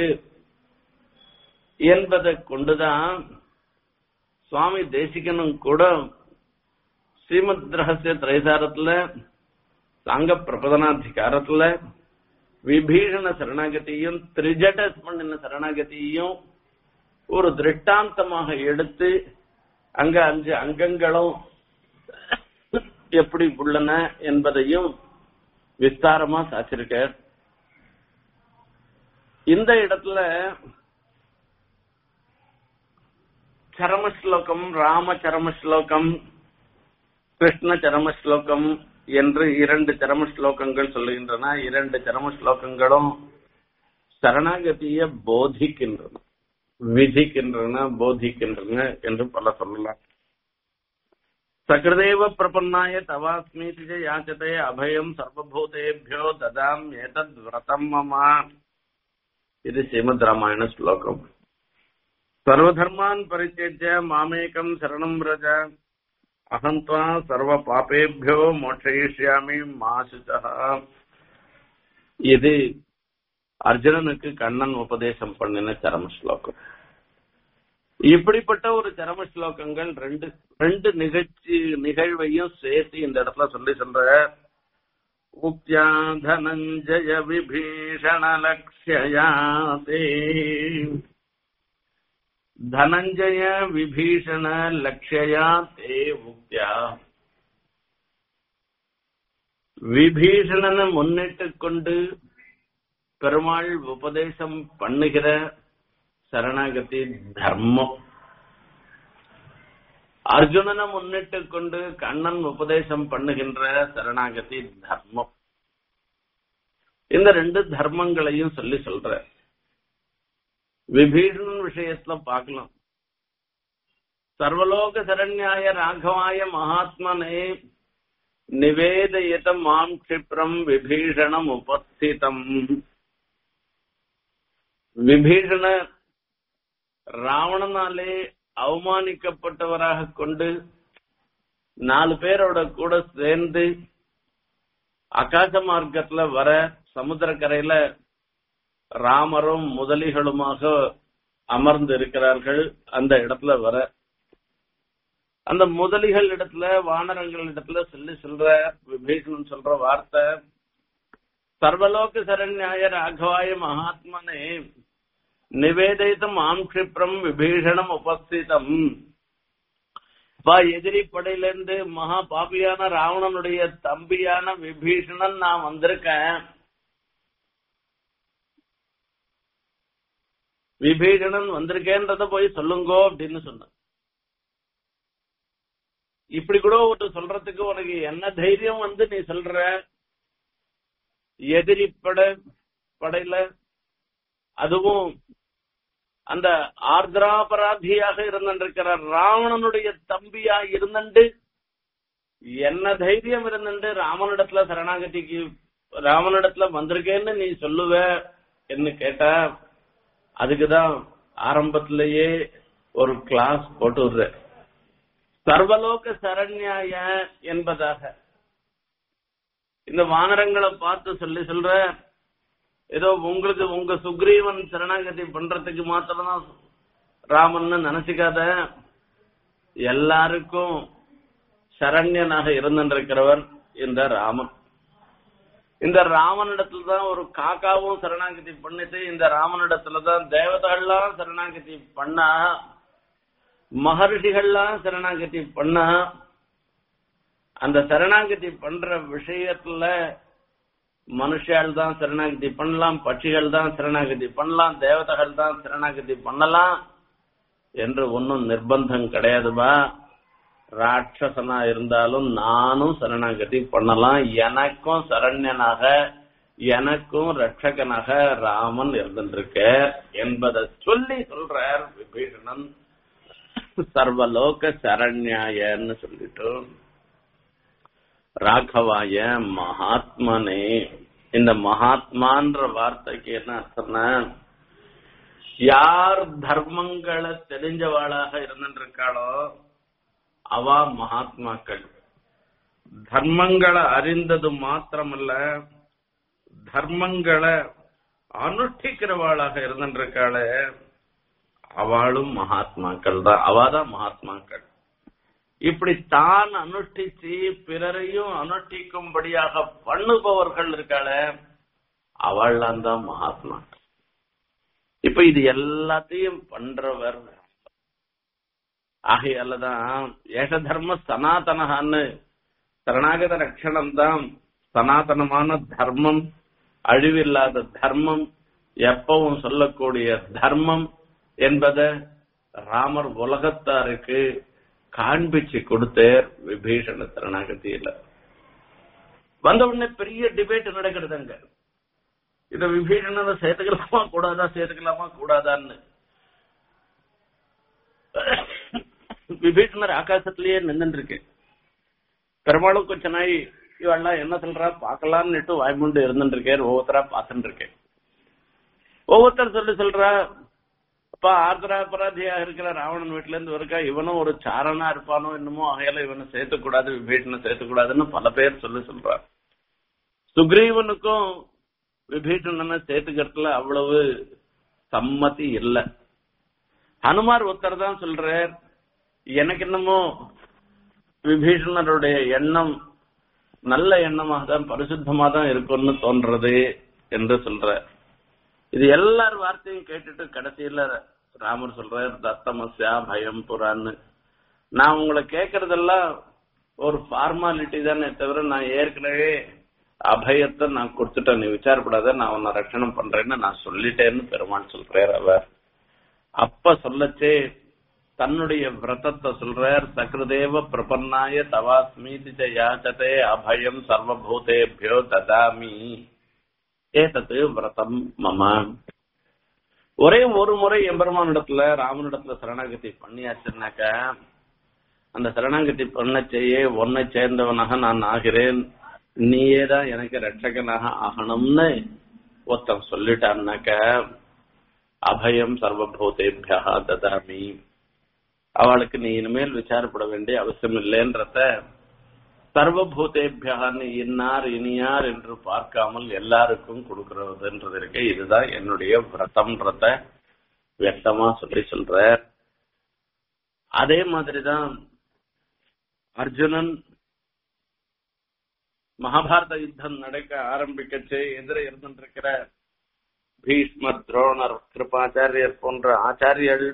என்பதை கொண்டுதான் சுவாமி தேசிகனும் கூட ஸ்ரீமத் ரகசிய திரைசாரத்துல சாங்க பிரபதனாதிகாரத்துல விபீஷண சரணாகதியும் திரிஜட பண்ணின சரணாகதியும் ஒரு திருஷ்டாந்தமாக எடுத்து அங்க அஞ்சு அங்கங்களும் எப்படி உள்ளன என்பதையும் விஸ்தாரமா சாச்சிருக்க இந்த இடத்துல சரம ஸ்லோகம் ராம சரம ஸ்லோகம் கிருஷ்ண சரம ஸ்லோகம் என்று இரண்டு சரம ஸ்லோகங்கள் சொல்லுகின்றன இரண்டு சரம ஸ்லோகங்களும் சரணாகதிய போதிக்கின்றன விதிக்கின்றன போதிக்கின்றன என்று பல சொல்லலாம் சகிருதேவ பிரபன்னாய தவாஸ்மீதி ச யாச்சதே அபயம் சர்வபூதேபியோ ததாம் ஏதத் விரதம் மமா இது ஸ்ரீமத் ராமாயண ஸ்லோகம் சர்வதர்மான் பரிச்சேஜ்ய மாமேகம் சரணம் ரஜ அகம் துவா சர்வ பாபேபியோ மோட்சயிஷ்யாமி மாசுதா இது அர்ஜுனனுக்கு கண்ணன் உபதேசம் பண்ணின சரம ஸ்லோகம் இப்படிப்பட்ட ஒரு சரம ஸ்லோகங்கள் ரெண்டு ரெண்டு நிகழ்ச்சி நிகழ்வையும் சேர்த்து இந்த இடத்துல சொல்லி சொல்ற உக்தியா தனஞ்சய விபீஷண லக்ஷயாதே தனஞ்சய விபீஷண லக்ஷயா தே உக்தியா விபீஷணனை முன்னிட்டு கொண்டு பெருமாள் உபதேசம் பண்ணுகிற சரணாகதி தர்மம் அர்ஜுனனை முன்னிட்டு கொண்டு கண்ணன் உபதேசம் பண்ணுகின்ற சரணாகதி தர்மம் இந்த ரெண்டு தர்மங்களையும் சொல்லி சொல்ற விபீஷணன் விஷயத்துல பார்க்கலாம் சர்வலோக சரண்யாய ராகவாய மகாத்மனே நிவேதயத மாம் க்ஷிப்ரம் விபீஷணம் உபஸ்திதம் விபீஷண ராவணனாலே அவமானிக்கப்பட்டவராக கொண்டு நாலு பேரோட கூட சேர்ந்து ஆகாச மார்க்கத்துல வர சமுத்திரக்கரையில ராமரும் முதலிகளுமாக அமர்ந்து இருக்கிறார்கள் அந்த இடத்துல வர அந்த முதலிகள் இடத்துல வானரங்கள் இடத்துல சொல்லி சொல்ற விபீஷணன் சொல்ற வார்த்தை சர்வலோக சரண்யாய ராகவாய மகாத்மனே நிவேதிதம் ஆம் க்ஷிப்ரம் விபீஷணம் உபஸ்திதம் வா எதிரி படையிலிருந்து மகா பாபியான ராவணனுடைய தம்பியான விபீஷணன் நான் வந்திருக்கேன் விபீஷணன் வந்திருக்கேன்றத போய் சொல்லுங்கோ அப்படின்னு சொன்ன இப்படி கூட ஒரு சொல்றதுக்கு உனக்கு என்ன தைரியம் வந்து நீ சொல்ற எதிரி படை படையில அதுவும் அந்த ஆர்திராபராதியாக இருந்திருக்கிற ராவணனுடைய தம்பியா இருந்துண்டு என்ன தைரியம் இருந்துட்டு ராமனிடத்துல சரணாகதிக்கு ராமனிடத்துல வந்திருக்கேன்னு நீ சொல்லுவ என்று கேட்டா அதுக்குதான் ஆரம்பத்திலேயே ஒரு கிளாஸ் போட்டு விடுற சர்வலோக சரண்யாய என்பதாக இந்த வானரங்களை பார்த்து சொல்லி சொல்ற ஏதோ உங்களுக்கு உங்க சுக்ரீவன் சரணாகதி பண்றதுக்கு மாத்திரம்தான் ராமன் நினைச்சுக்காத எல்லாருக்கும் சரண்யனாக இருந்திருக்கிறவர் இந்த ராமன் இந்த ராமனிடத்துல தான் ஒரு காக்காவும் சரணாகதி பண்ணிட்டு இந்த ராமனிடத்துல தான் தேவதைகள்லாம் சரணாகதி பண்ணா மகர்ஷிகள்லாம் சரணாகதி பண்ணா அந்த சரணாகதி பண்ற விஷயத்துல மனுஷால் தான் சரணாகதி பண்ணலாம் பட்சிகள் தான் சரணாகதி பண்ணலாம் தேவதைகள் தான் சரணாகதி பண்ணலாம் என்று ஒன்னும் நிர்பந்தம் கிடையாதுபா ராட்சசனா இருந்தாலும் நானும் சரணாகதி பண்ணலாம் எனக்கும் சரண்யனாக எனக்கும் ரட்சகனாக ராமன் இருந்திருக்க என்பதை சொல்லி சொல்றார் விபீஷணன் சர்வலோக சரண்யாயன்னு சொல்லிட்டு ராகவாய மகாத்மனே இந்த மகாத்மான்ற வார்த்தைக்கு என்ன அர்த்தம்னா யார் தர்மங்களை தெரிஞ்சவாளாக இருந்திருக்காளோ அவ மகாத்மாக்கள் தர்மங்களை அறிந்தது மாத்திரமல்ல தர்மங்களை அனுஷ்டிக்கிறவாளாக இருந்திருக்காளே அவளும் மகாத்மாக்கள் தான் அவாதான் மகாத்மாக்கள் இப்படி தான் அனுஷ்டிச்சு பிறரையும் அனுஷ்டிக்கும்படியாக பண்ணுபவர்கள் இருக்காளே அவள்லாம் தான் மகாத்மாக்கள் இப்ப இது எல்லாத்தையும் பண்றவர் ஆகையாலதான் ஏஷ தர்ம சனாதனகான்னு சரணாகத ரட்சணம் தான் சனாதனமான தர்மம் அழிவில்லாத தர்மம் எப்பவும் சொல்லக்கூடிய தர்மம் என்பதை ராமர் உலகத்தாருக்கு காண்பிச்சு கொடுத்தார் விபீஷண சரணாகதியில வந்த உடனே பெரிய டிபேட் நடக்கிறது அங்க இத விபீஷணனை சேர்த்துக்கலாமா கூடாதா சேர்த்துக்கலாமா கூடாதான்னு விபீஷணர் ஆகாசத்திலேயே நின்று இருக்கு பெரும்பாலும் கொஞ்ச நாய் இவெல்லாம் என்ன சொல்றா பாக்கலாம்னுட்டு வாய்மூண்டு இருந்துட்டு இருக்கேன் ஒவ்வொருத்தரா பார்த்துட்டு இருக்கேன் ஒவ்வொருத்தர் சொல்லி சொல்றா அப்பா ஆர்திரா அபராதியா இருக்கிற ராவணன் வீட்டுல இருந்து இருக்கா இவனும் ஒரு சாரணா இருப்பானோ என்னமோ ஆகையால இவனை சேர்த்துக்கூடாது விபீஷனை சேர்த்துக்கூடாதுன்னு பல பேர் சொல்லி சொல்றா சுக்ரீவனுக்கும் விபீஷணனை சேர்த்துக்கிறதுல அவ்வளவு சம்மதி இல்ல ஹனுமார் ஒருத்தர் தான் சொல்றார் எனக்கு என்னமோ விபீஷணருடைய எண்ணம் நல்ல எண்ணமாக தான் பரிசுத்தமா தான் இருக்கும்னு தோன்றது என்று சொல்ற இது எல்லார் வார்த்தையும் கேட்டுட்டு கடைசியில ராமர் சொல்றார் தத்தமஸ்யா பயம் புறான்னு நான் உங்களை கேக்குறதெல்லாம் ஒரு ஃபார்மாலிட்டி தானே தவிர நான் ஏற்கனவே அபயத்தை நான் கொடுத்துட்டேன் நீ விசாரப்படாத நான் உன்னை ரட்சணம் பண்றேன்னு நான் சொல்லிட்டேன்னு பெருமான் சொல்றார் அவர் அப்ப சொல்லச்சே தன்னுடைய விரதத்தை சொல்றார் சக்ருதேவ பிரபன்னாய தவாஸ்மீதி யாச்சதே அபயம் சர்வபூதேபியோ ததாமி ஏதத்து விரதம் மம ஒரே ஒரு முறை எம்பெருமான் இடத்துல ராமனிடத்துல சரணாகதி பண்ணியாச்சுனாக்க அந்த சரணாகதி பண்ண செய்ய ஒன்னை சேர்ந்தவனாக நான் ஆகிறேன் நீயே தான் எனக்கு ரட்சகனாக ஆகணும்னு ஒருத்தன் சொல்லிட்டான்னாக்க அபயம் சர்வபூதேபியா ததாமி அவளுக்கு நீ இனிமேல் விசாரப்பட வேண்டிய அவசியம் இல்லைன்றத சர்வபூதேபியான்னு இன்னார் இனியார் என்று பார்க்காமல் எல்லாருக்கும் கொடுக்கறதுன்றது இருக்கு இதுதான் என்னுடைய விரதம்ன்றத வியக்தமா சொல்லி சொல்ற அதே மாதிரிதான் அர்ஜுனன் மகாபாரத யுத்தம் நடக்க ஆரம்பிக்கச்சு எதிர இருந்திருக்கிற பீஷ்மர் துரோணர் கிருபாச்சாரியர் போன்ற ஆச்சாரியர்கள்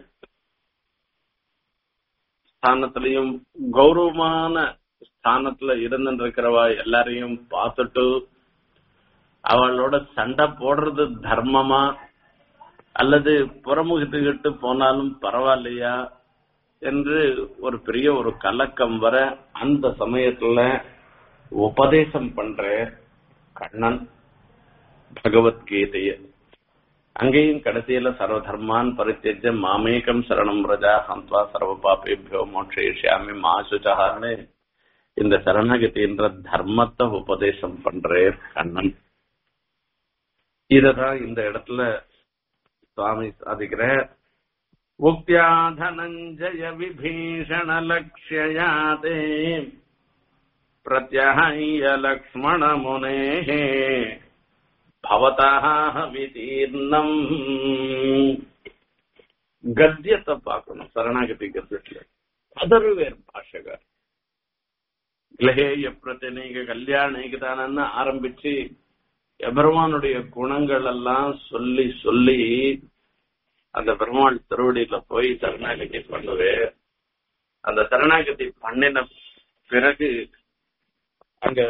ஸ்தானத்திலையும் கௌரவமான ஸ்தானத்துல இருந்துருக்கிறவா எல்லாரையும் பார்த்துட்டு அவளோட சண்டை போடுறது தர்மமா அல்லது புறமுகிட்டுக்கிட்டு போனாலும் பரவாயில்லையா என்று ஒரு பெரிய ஒரு கலக்கம் வர அந்த சமயத்துல உபதேசம் பண்ற கண்ணன் பகவத்கீதைய அங்கேயும் கடைசியில சர்வதர்மான் பரித்தேஜ மாமேகம் சரணம் ரஜா ஹந்த்வா சர்வ பாப்பேபியோ மோட்சேஷியாமி மாசுச்சகான்னு இந்த சரணகதின்ற தர்மத்தை உபதேசம் பண்றே கண்ணன் இததான் இந்த இடத்துல சுவாமி சாதிக்கிற உக்தியா தனஞ்சய விபீஷண லக்ஷ்யாதே பிரத்யஹ்ய லக்ஷ்மண முனேः பவதः விதீர்ணம் கத்தியத்தை பார்க்கணும் சரணாகதி கத்தியத்துல அதரு வேறு பாஷகர் கிளஹேய பிரச்சனைக கல்யாணிக்குதானன்னு ஆரம்பிச்சு எபெருமானுடைய குணங்கள் எல்லாம் சொல்லி சொல்லி அந்த பெருமாள் திருவடியில போய் சரணாகதி பண்ணுவே அந்த சரணாகதி பண்ணின பிறகு அங்க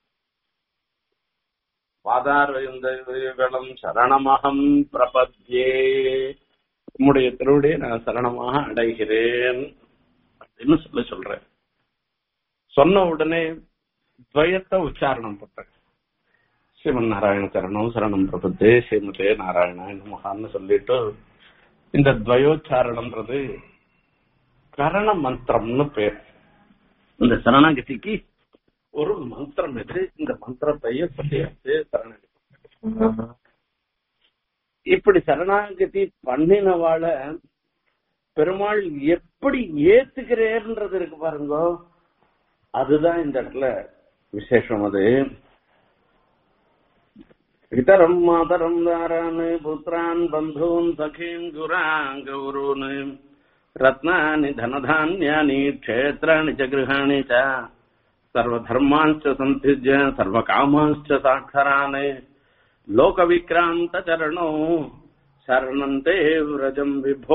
பாதாரவிந்தம் சரணமகம் பிரபத்யே உம்முடைய திருவடியை நான் சரணமாக அடைகிறேன் அப்படின்னு சொல்லி சொல்றேன் சொன்ன உடனே துவயத்தை உச்சாரணம் பண்றேன் ஸ்ரீமன் நாராயண சரணம் சரணம் பிரபத்தே ஸ்ரீமதே நாராயண மகான்னு சொல்லிட்டு இந்த துவயோச்சாரணம்ன்றது கரண மந்திரம்னு பேர் இந்த சரணாகதிக்கு ஒரு மந்திரம் இது இந்த மந்திரத்தையே சொல்லியாச்சு சரணாகதி இப்படி சரணாகதி பண்ணினவாள பெருமாள் எப்படி ஏத்துக்கிறேன்றது இருக்கு பாருங்க அதுதான் இந்த இடத்துல விசேஷம் அது பிதரம் மாதரம் தாரான் புத்திரான் பந்தூன் சகீன் குரான் கௌரூன் ரத்னானி தனதான்யானி க்ஷேத்ராணி ச கிருஹாணி ச சர்வதர்மாஞ்ச சந்திஜ்ய சர்வகாமாஞ்ச சாட்சரான் லோகவிக்ராந்த சரணோ சரணந்தே விரஜம் விபோ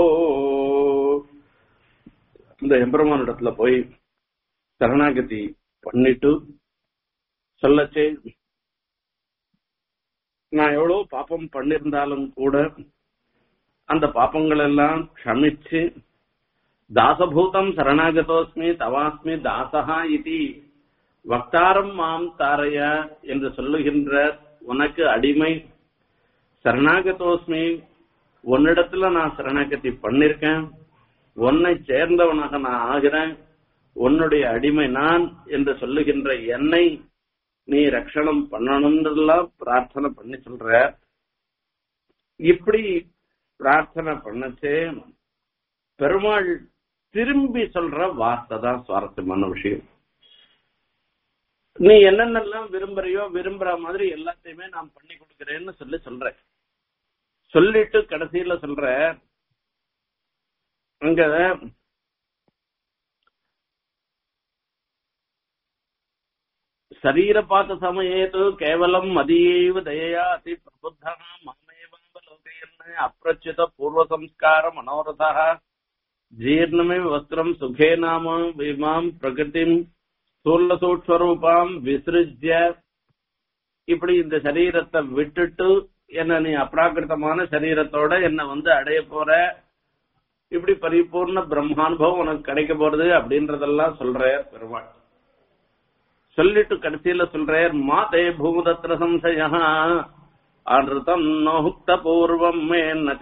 இந்த எம்பெருமானிடத்துல போய் சரணாகதி பண்ணிட்டு சொல்லச்சே நான் எவ்வளவு பாப்பம் பண்ணிருந்தாலும் கூட அந்த பாப்பங்கள் எல்லாம் க்ஷமிச்சு தாசபூதம் சரணாகதோஸ்மி தவாஸ்மி தாசகா இது வக்தாரம் மாம் தாரைய என்று சொல்லுகின்ற உனக்கு அடிமை சரணாகதோஸ்மி உன்னிடத்துல நான் சரணாகதி பண்ணிருக்கேன் உன்னை சேர்ந்தவனாக நான் ஆகிறேன் உன்னுடைய அடிமை நான் என்று சொல்லுகின்ற என்னை நீ ரட்சணம் பண்ணணும்ன்றதெல்லாம் பிரார்த்தனை பண்ணி சொல்ற இப்படி பிரார்த்தனை பண்ணச்சே பெருமாள் திரும்பி சொல்ற வார்த்தை தான் சுவாரஸ்யமான விஷயம் நீ என்னென்னலாம் விரும்புறியோ விரும்புற மாதிரி எல்லாத்தையுமே நான் பண்ணி கொடுக்கிறேன்னு சொல்லி சொல்றேன் சொல்லிட்டு கடைசியில சொல்ற அங்க శరీరపాత సమయేతు కేవలం మదీయైవ దయయా అతి ప్రబుద్ధ మామేవావలోకయన్ అప్రచ్యుత పూర్వ సంస్కార మనోరథ జీర్ణమే వస్త్రం సుఖే నామ విమాం ప్రకృతిం ஸ்தூல சூக்ஷ்மரூபாம் விசிருஜ்ய இப்படி இந்த சரீரத்தை விட்டுட்டு என்ன நீ அப்ராகிருத்தமான சரீரத்தோட என்ன வந்து அடைய போற இப்படி பரிபூர்ண பிரம்மானுபவம் உனக்கு கிடைக்க போறது அப்படின்றதெல்லாம் சொல்ற பெருமாள் சொல்லிட்டு கடைசியில சொல்றார் மாதே பூதத்திர சம்சய அனுதம் நோக்த பூர்வம்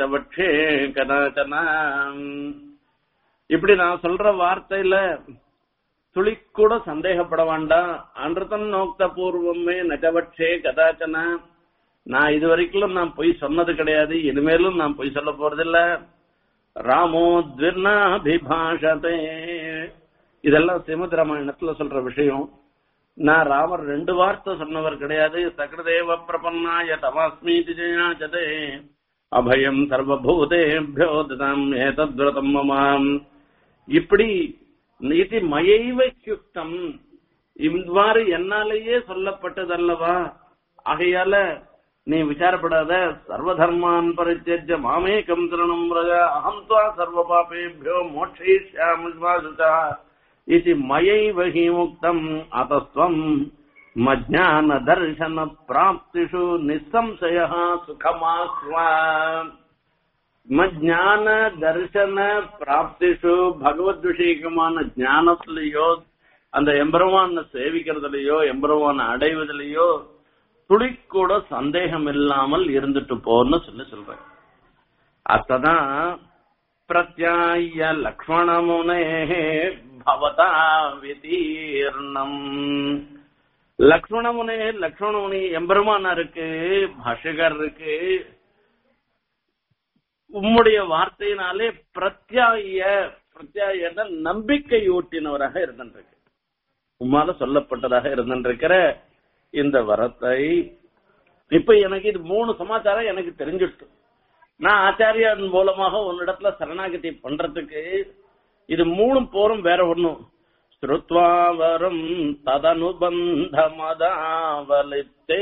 மேன்னச்சபட்சே கதாச்சன இப்படி நான் சொல்ற வார்த்தையில துளி கூட சந்தேகப்பட வேண்டாம் அன்றதன் நோக்த பூர்வமே நகவட்சே கதாச்சன நான் இது வரைக்கும் நான் பொய் சொன்னது கிடையாது இனிமேலும் நான் பொய் சொல்ல போறதில்ல ராமோ துர்ணாபிபாஷதே இதெல்லாம் ஸ்ரீமத் ராமாயணத்துல சொல்ற விஷயம் நான் ராமர் ரெண்டு வார்த்தை சொன்னவர் கிடையாது சகృதேவ பிரபன்னாய தமாஸ்மி ஜயாச்சதே அபயம் சர்வபூதேபியோ ததாம் ஏதத்விரதம் மமாம் இப்படி நீதி மயைவ யுக்தம் இவ்வாறு என்னாலேயே சொல்லப்பட்டதல்லவா ஆகையால நீ விசாரப்படாத சர்வதர்மான் பரித்தியஜ மாமேகம் திருணம் ரஜ அகம் துவா சர்வ பாபேபியோ மோட்சயிஷ்யாமிஸ்வாசுதா இது மயைவ ஹி முக்தம் அத்தஸ்வம் மஜ்ஞான தர்சன பிராப்திஷு நிசம்சய சுகமாஸ்வா ஞான தர்சன பிராப்திஷு பகவத் விஷயகமான ஞானத்திலேயோ அந்த எம்பெருமான சேவிக்கிறதுலயோ எம்பெருமான அடைவதிலேயோ துளி கூட சந்தேகம் இல்லாமல் இருந்துட்டு போன்னு சொல்லி சொல்றேன் அத்ததான் பிரத்யாய லக்ஷ்மணமுனே பவதா விதீர்ணம் லக்ஷ்மணமுனே லக்ஷ்மணமுனி எம்பெருமானாருக்கு பாஷகருக்கு உம்முடைய வார்த்தையினாலே பிரத்யாய பிரத்யாய நம்பிக்கை ஊட்டினவராக இருந்திருக்கு உம்மால சொல்லப்பட்டதாக இருந்திருக்கிற இந்த வரத்தை இப்ப எனக்கு இது மூணு சமாச்சாரம் எனக்கு தெரிஞ்சிட்டு நான் ஆச்சாரியன் மூலமாக உன்னிடத்துல சரணாகதி பண்றதுக்கு இது மூணும் போரும் வேற ஒண்ணும் ஸ்ருத்வா வரும் ததனுபந்த மதாவலித்தே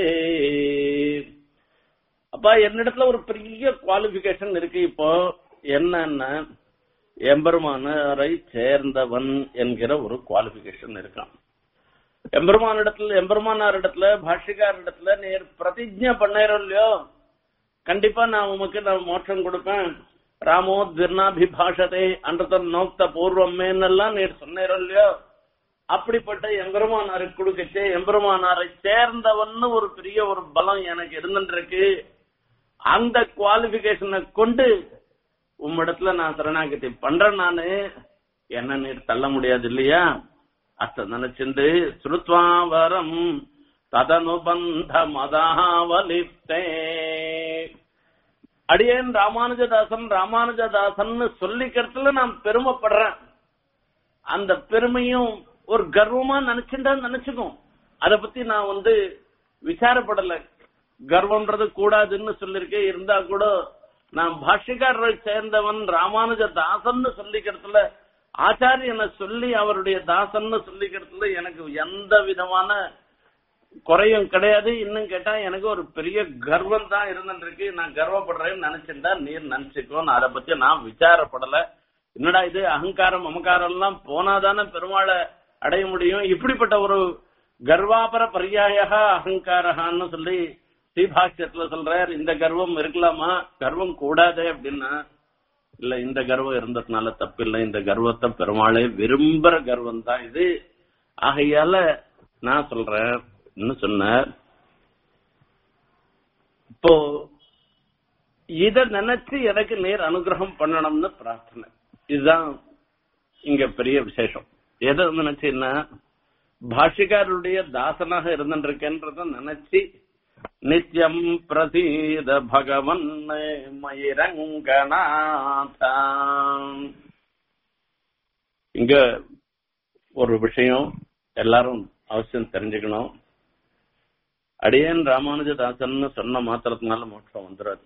அப்பா என்னிடத்துல ஒரு பெரிய குவாலிபிகேஷன் இருக்கு இப்போ என்னன்னா எம்பெருமானரை சேர்ந்தவன் என்கிற ஒரு குவாலிபிகேஷன் இருக்கான் எம்பெருமானிடத்துல எம்பெருமானார் இடத்துல பாஷிகார் இடத்துல நேர் பிரதிஜை பண்ணேரோ இல்லையோ கண்டிப்பா நான் உமக்கு நான் மோட்சம் கொடுப்பேன் ராமோ திர்ணாபிபாஷதே அன்றதன் நோக்த பூர்வமேன்னெல்லாம் நேர் சொன்னேரோ இல்லையோ அப்படிப்பட்ட எம்பெருமானாருக்கு கொடுக்கச்சே எம்பெருமானாரை சேர்ந்தவன்னு ஒரு பெரிய ஒரு பலம் எனக்கு இருந்துருக்கு அந்த குவாலிபிகேஷனை கொண்டு உம்மிடத்துல நான் சரணாகதி பண்றேன் நானு என்ன நீர் தள்ள முடியாது இல்லையா அத்த நினைச்சிருந்து ஸ்ருத்வா வரம் ததனுபந்த மதாவலித்தே அடியேன் ராமானுஜதாசன் ராமானுஜதாசன் சொல்லிக்கிறதுல நான் பெருமைப்படுறேன் அந்த பெருமையும் ஒரு கர்வமா நினைச்சுட்டா நினைச்சுக்கும் அத பத்தி நான் வந்து விசாரப்படல கர்வம்ன்றது கூடாதுன்னு சொல்லிருக்கேன் இருந்தா கூட நான் பாஷ்யக்காரரை சேர்ந்தவன் ராமானுஜ தாசன் சொல்லிக்கிறதுல ஆச்சாரியனை சொல்லி அவருடைய தாசன்னு சொல்லிக்கிறதுல எனக்கு எந்த விதமான குறையும் கிடையாது இன்னும் கேட்டா எனக்கு ஒரு பெரிய கர்வம் தான் இருந்துருக்கு நான் கர்வப்படுறேன்னு நினைச்சிருந்தா நீர் நினைச்சுக்கோ நான் அதை பத்தி நான் விசாரப்படல என்னடா இது அகங்காரம் மமக்காரம் எல்லாம் போனாதானே பெருமாளை அடைய முடியும் இப்படிப்பட்ட ஒரு கர்வாபர பரியாய அகங்காரகான்னு சொல்லி ஸ்ரீபாஷ்யத்துல சொல்றார் இந்த கர்வம் இருக்கலாமா கர்வம் கூடாதே அப்படின்னா இல்ல இந்த கர்வம் இருந்ததுனால தப்பு இல்லை இந்த கர்வத்தை பெருமாளே விரும்புற கர்வம் தான் இது ஆகையால நான் சொல்றேன் என்ன சொன்னார் இப்போ இத நினைச்சு எனக்கு நேர் அனுகிரகம் பண்ணணும்னு பிரார்த்தனை இதுதான் இங்க பெரிய விசேஷம் எதை நினைச்சுன்னா பாஷிகாருடைய தாசனாக இருந்துருக்கேன்றத நினைச்சு நித்யம் பிரசீத பகவன் மயிரங்கநாதா இங்க ஒரு விஷயம் எல்லாரும் அவசியம் தெரிஞ்சுக்கணும் அடியேன் ராமானுஜதாசன் சொன்ன மாத்திரத்தினால மோட்சம் வந்துடாது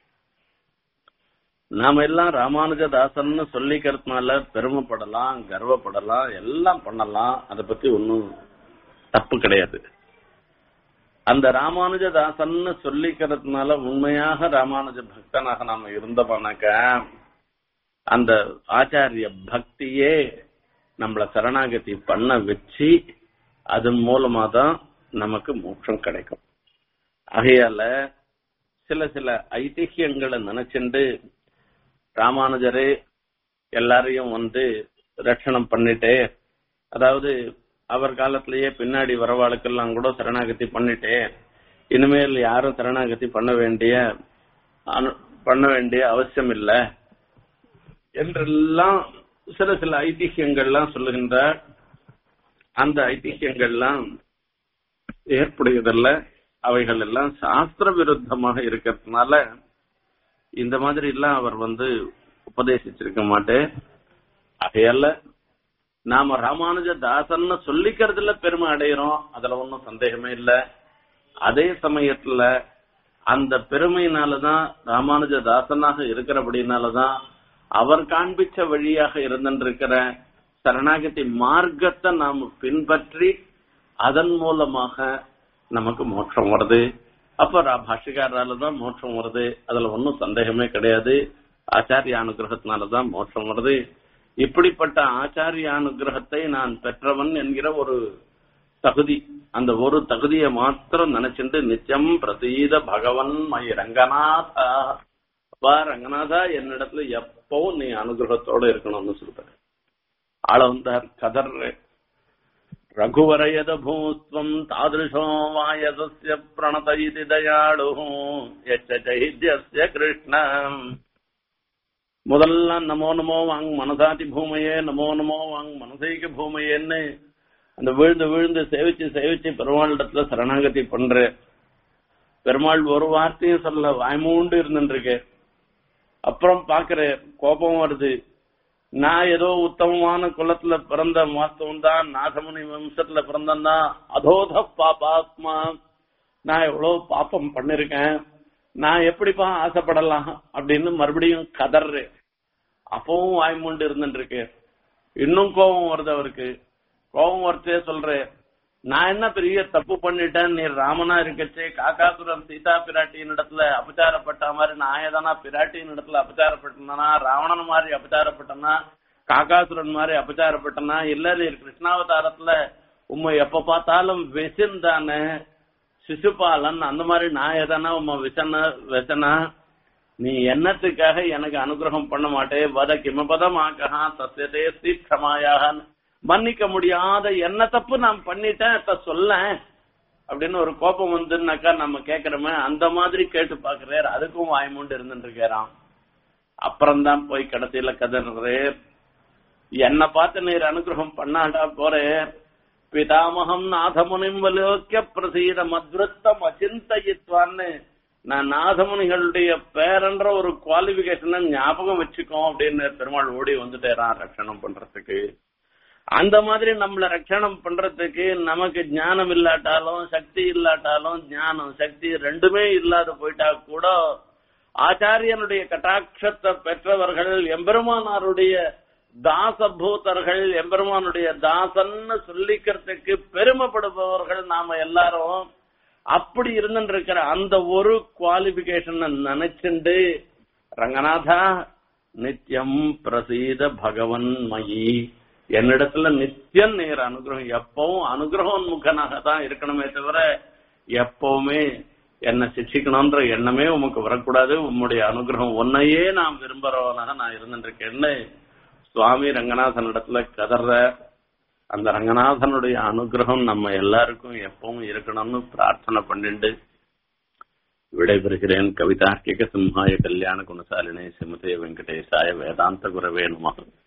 நாம எல்லாம் ராமானுஜதாசன் சொல்லிக்கிறதுனால பெருமைப்படலாம் கர்வப்படலாம் எல்லாம் பண்ணலாம் அதை பத்தி ஒன்னும் தப்பு கிடையாது அந்த ராமானுஜதாசன் சொல்லிக்கிறதுனால உண்மையாக ராமானுஜ பக்தனாக நாம இருந்தோம்னாக்க அந்த ஆச்சாரிய பக்தியே நம்மள சரணாகதி பண்ண வச்சு அதன் மூலமா தான் நமக்கு மோட்சம் கிடைக்கும் ஆகையால சில சில ஐதிஹியங்களை நினைச்சுண்டு ராமானுஜரே எல்லாரையும் வந்து ரட்சணம் பண்ணிட்டே அதாவது அவர் காலத்திலேயே பின்னாடி வரவாளுக்கெல்லாம் கூட சரணாகதி பண்ணிட்டே இனிமேல் யாரும் சரணாகதி பண்ண வேண்டிய அனு- பண்ண வேண்டிய அவசியம் இல்லை என்றெல்லாம் சில சில ஐதிஹியங்கள்லாம் சொல்லுகின்றார் அந்த ஐதிஹ்யங்கள்லாம் ஏற்புடையதல்ல அவைகள் எல்லாம் சாஸ்திர விருத்தமாக இருக்கிறதுனால இந்த மாதிரி எல்லாம் அவர் வந்து உபதேசிச்சிருக்க மாட்டேன் ஆகையால நாம ராமானுஜ தாசன்னு சொல்லிக்கிறதுல பெருமை அடையிறோம் அதுல ஒன்றும் சந்தேகமே இல்லை அதே சமயத்துல அந்த பெருமையினாலதான் ராமானுஜ தாசனாக இருக்கிறபடினாலதான் அவர் காண்பிச்ச வழியாக இருந்திருக்கிற சரணாகதி மார்க்கத்தை நாம் பின்பற்றி அதன் மூலமாக நமக்கு மோட்சம் வருது அப்ப பாஷிகாரால தான் மோட்சம் வருது அதுல ஒன்றும் சந்தேகமே கிடையாது ஆச்சாரிய அனுகிரகத்தினாலதான் மோட்சம் வருது இப்படிப்பட்ட ஆச்சாரிய அனுகிரகத்தை நான் பெற்றவன் என்கிற ஒரு தகுதி அந்த ஒரு தகுதியை மாத்திரம் நினைச்சுட்டு நிச்சயம் பிரதீத பகவன் மை ரங்கநாதா அப்பா ரங்கநாதா என்னிடத்துல எப்பவும் நீ அனுகிரகத்தோட இருக்கணும்னு சொல்ற ஆள வந்தார் கதர் ரகுவரயத பூஸ்வம் தாதிருஷோ வாயதஸ்ய பிரணத இது தயாளு எச்ச சைத்யஸ்ய கிருஷ்ணம் முதல்ல நமோ நமோ வாங் மனசாதி பூமையே நமோ நமோ வாங் மனசைக்கு பூமையேன்னு அந்த விழுந்து விழுந்து சேவிச்சு சேவிச்சு பெருமாளிடத்துல சரணாகதி பண்ற பெருமாள் ஒரு வார்த்தையும் சொல்ல வாய்மூண்டு இருந்துருக்கு அப்புறம் பாக்குற கோபம் வருது நான் ஏதோ உத்தமமான குலத்துல பிறந்த வாஸ்தவம் தான் நாகமுனி வம்சத்துல பிறந்தான் அதோத பாபாத்மா நான் எவ்வளவு பாப்பம் பண்ணிருக்கேன் நான் எப்படிப்பா ஆசைப்படலாம் அப்படின்னு மறுபடியும் கதர்றேன் அப்பவும் வாய்மூண்டு இருந்துருக்கு இன்னும் கோபம் வருது அவருக்கு கோபம் வரச்சே சொல்றேன் நான் என்ன பெரிய தப்பு பண்ணிட்டேன் நீ ராமனா இருக்கச்சே காக்காசுரன் சீதா பிராட்டியின் இடத்துல அபச்சாரப்பட்ட மாதிரி நான் ஏதானா பிராட்டியின் இடத்துல அபச்சாரப்பட்டனா ராவணன் மாதிரி அபச்சாரப்பட்டனா காக்காசுரன் மாதிரி அபச்சாரப்பட்டனா இல்ல நீ கிருஷ்ணாவதாரத்துல உண்மை எப்ப பார்த்தாலும் வெசிந்தானே சிசுபாலன் அந்த மாதிரி நான் எதனா உம்ம விசன விசனா நீ என்னத்துக்காக எனக்கு அனுகிரகம் பண்ண மாட்டே வத கிமபதம் ஆக்கஹா தஸ்யதே ஸ்ரீக்ஷமாயாக மன்னிக்க முடியாத என்ன தப்பு நான் பண்ணிட்டேன் அத சொல்ல அப்படின்னு ஒரு கோபம் வந்துன்னாக்கா நம்ம கேக்குறோமே அந்த மாதிரி கேட்டு பாக்குறாரு அதுக்கும் வாய்மூண்டு இருந்துட்டு இருக்காராம் அப்புறம்தான் போய் கடைசியில கதறே என்ன பார்த்து நீர் அனுகிரகம் பண்ணாண்டா போறே பிதாமகம் நாதமுனிம் வலோக்கிய பிரசீத மத்ருத்தம் அச்சிந்தயித்வான்னு நான் நாதமுனிகளுடைய பேரன்ற ஒரு குவாலிபிகேஷனை ஞாபகம் வச்சுக்கோ அப்படின்னு பெருமாள் ஓடி வந்துட்டேரான் ரட்சணம் பண்றதுக்கு அந்த மாதிரி நம்மள ரட்சணம் பண்றதுக்கு நமக்கு ஞானம் இல்லாட்டாலும் சக்தி இல்லாட்டாலும் ஞானம் சக்தி ரெண்டுமே இல்லாத போயிட்டா கூட ஆச்சாரியனுடைய கட்டாட்சத்தை பெற்றவர்கள் எம்பெருமானாருடைய தாசபூதர்கள் எம்பெருமானுடைய தாசன்னு சொல்லிக்கிறதுக்கு பெருமைப்படுபவர்கள் நாம எல்லாரும் அப்படி இருந்துட்டு இருக்கிற அந்த ஒரு குவாலிபிகேஷன் நினைச்சுண்டு ரங்கநாதா நித்தியம் பிரசீத பகவன் மயி என்னிடத்துல நித்தியம் நேர் அனுகிரகம் எப்பவும் அனுகிரகோன்முகனாக தான் இருக்கணுமே தவிர எப்பவுமே என்ன சிக்ஷிக்கணும்ன்ற எண்ணமே உமக்கு வரக்கூடாது உம்முடைய அனுகிரகம் ஒன்னையே நான் விரும்புறவனாக நான் இருந்துட்டு இருக்கேன்னு சுவாமி ரங்கநாதன் இடத்துல கதற அந்த ரங்கநாதனுடைய அனுகிரகம் நம்ம எல்லாருக்கும் எப்பவும் இருக்கணும்னு பிரார்த்தனை பண்ணிண்டு விடைபெறுகிறேன் கவிதார்க்கிக சிம்ஹாய கல்யாண குணசாலினே சிமதே வெங்கடேசாய வேதாந்த குரவே நமக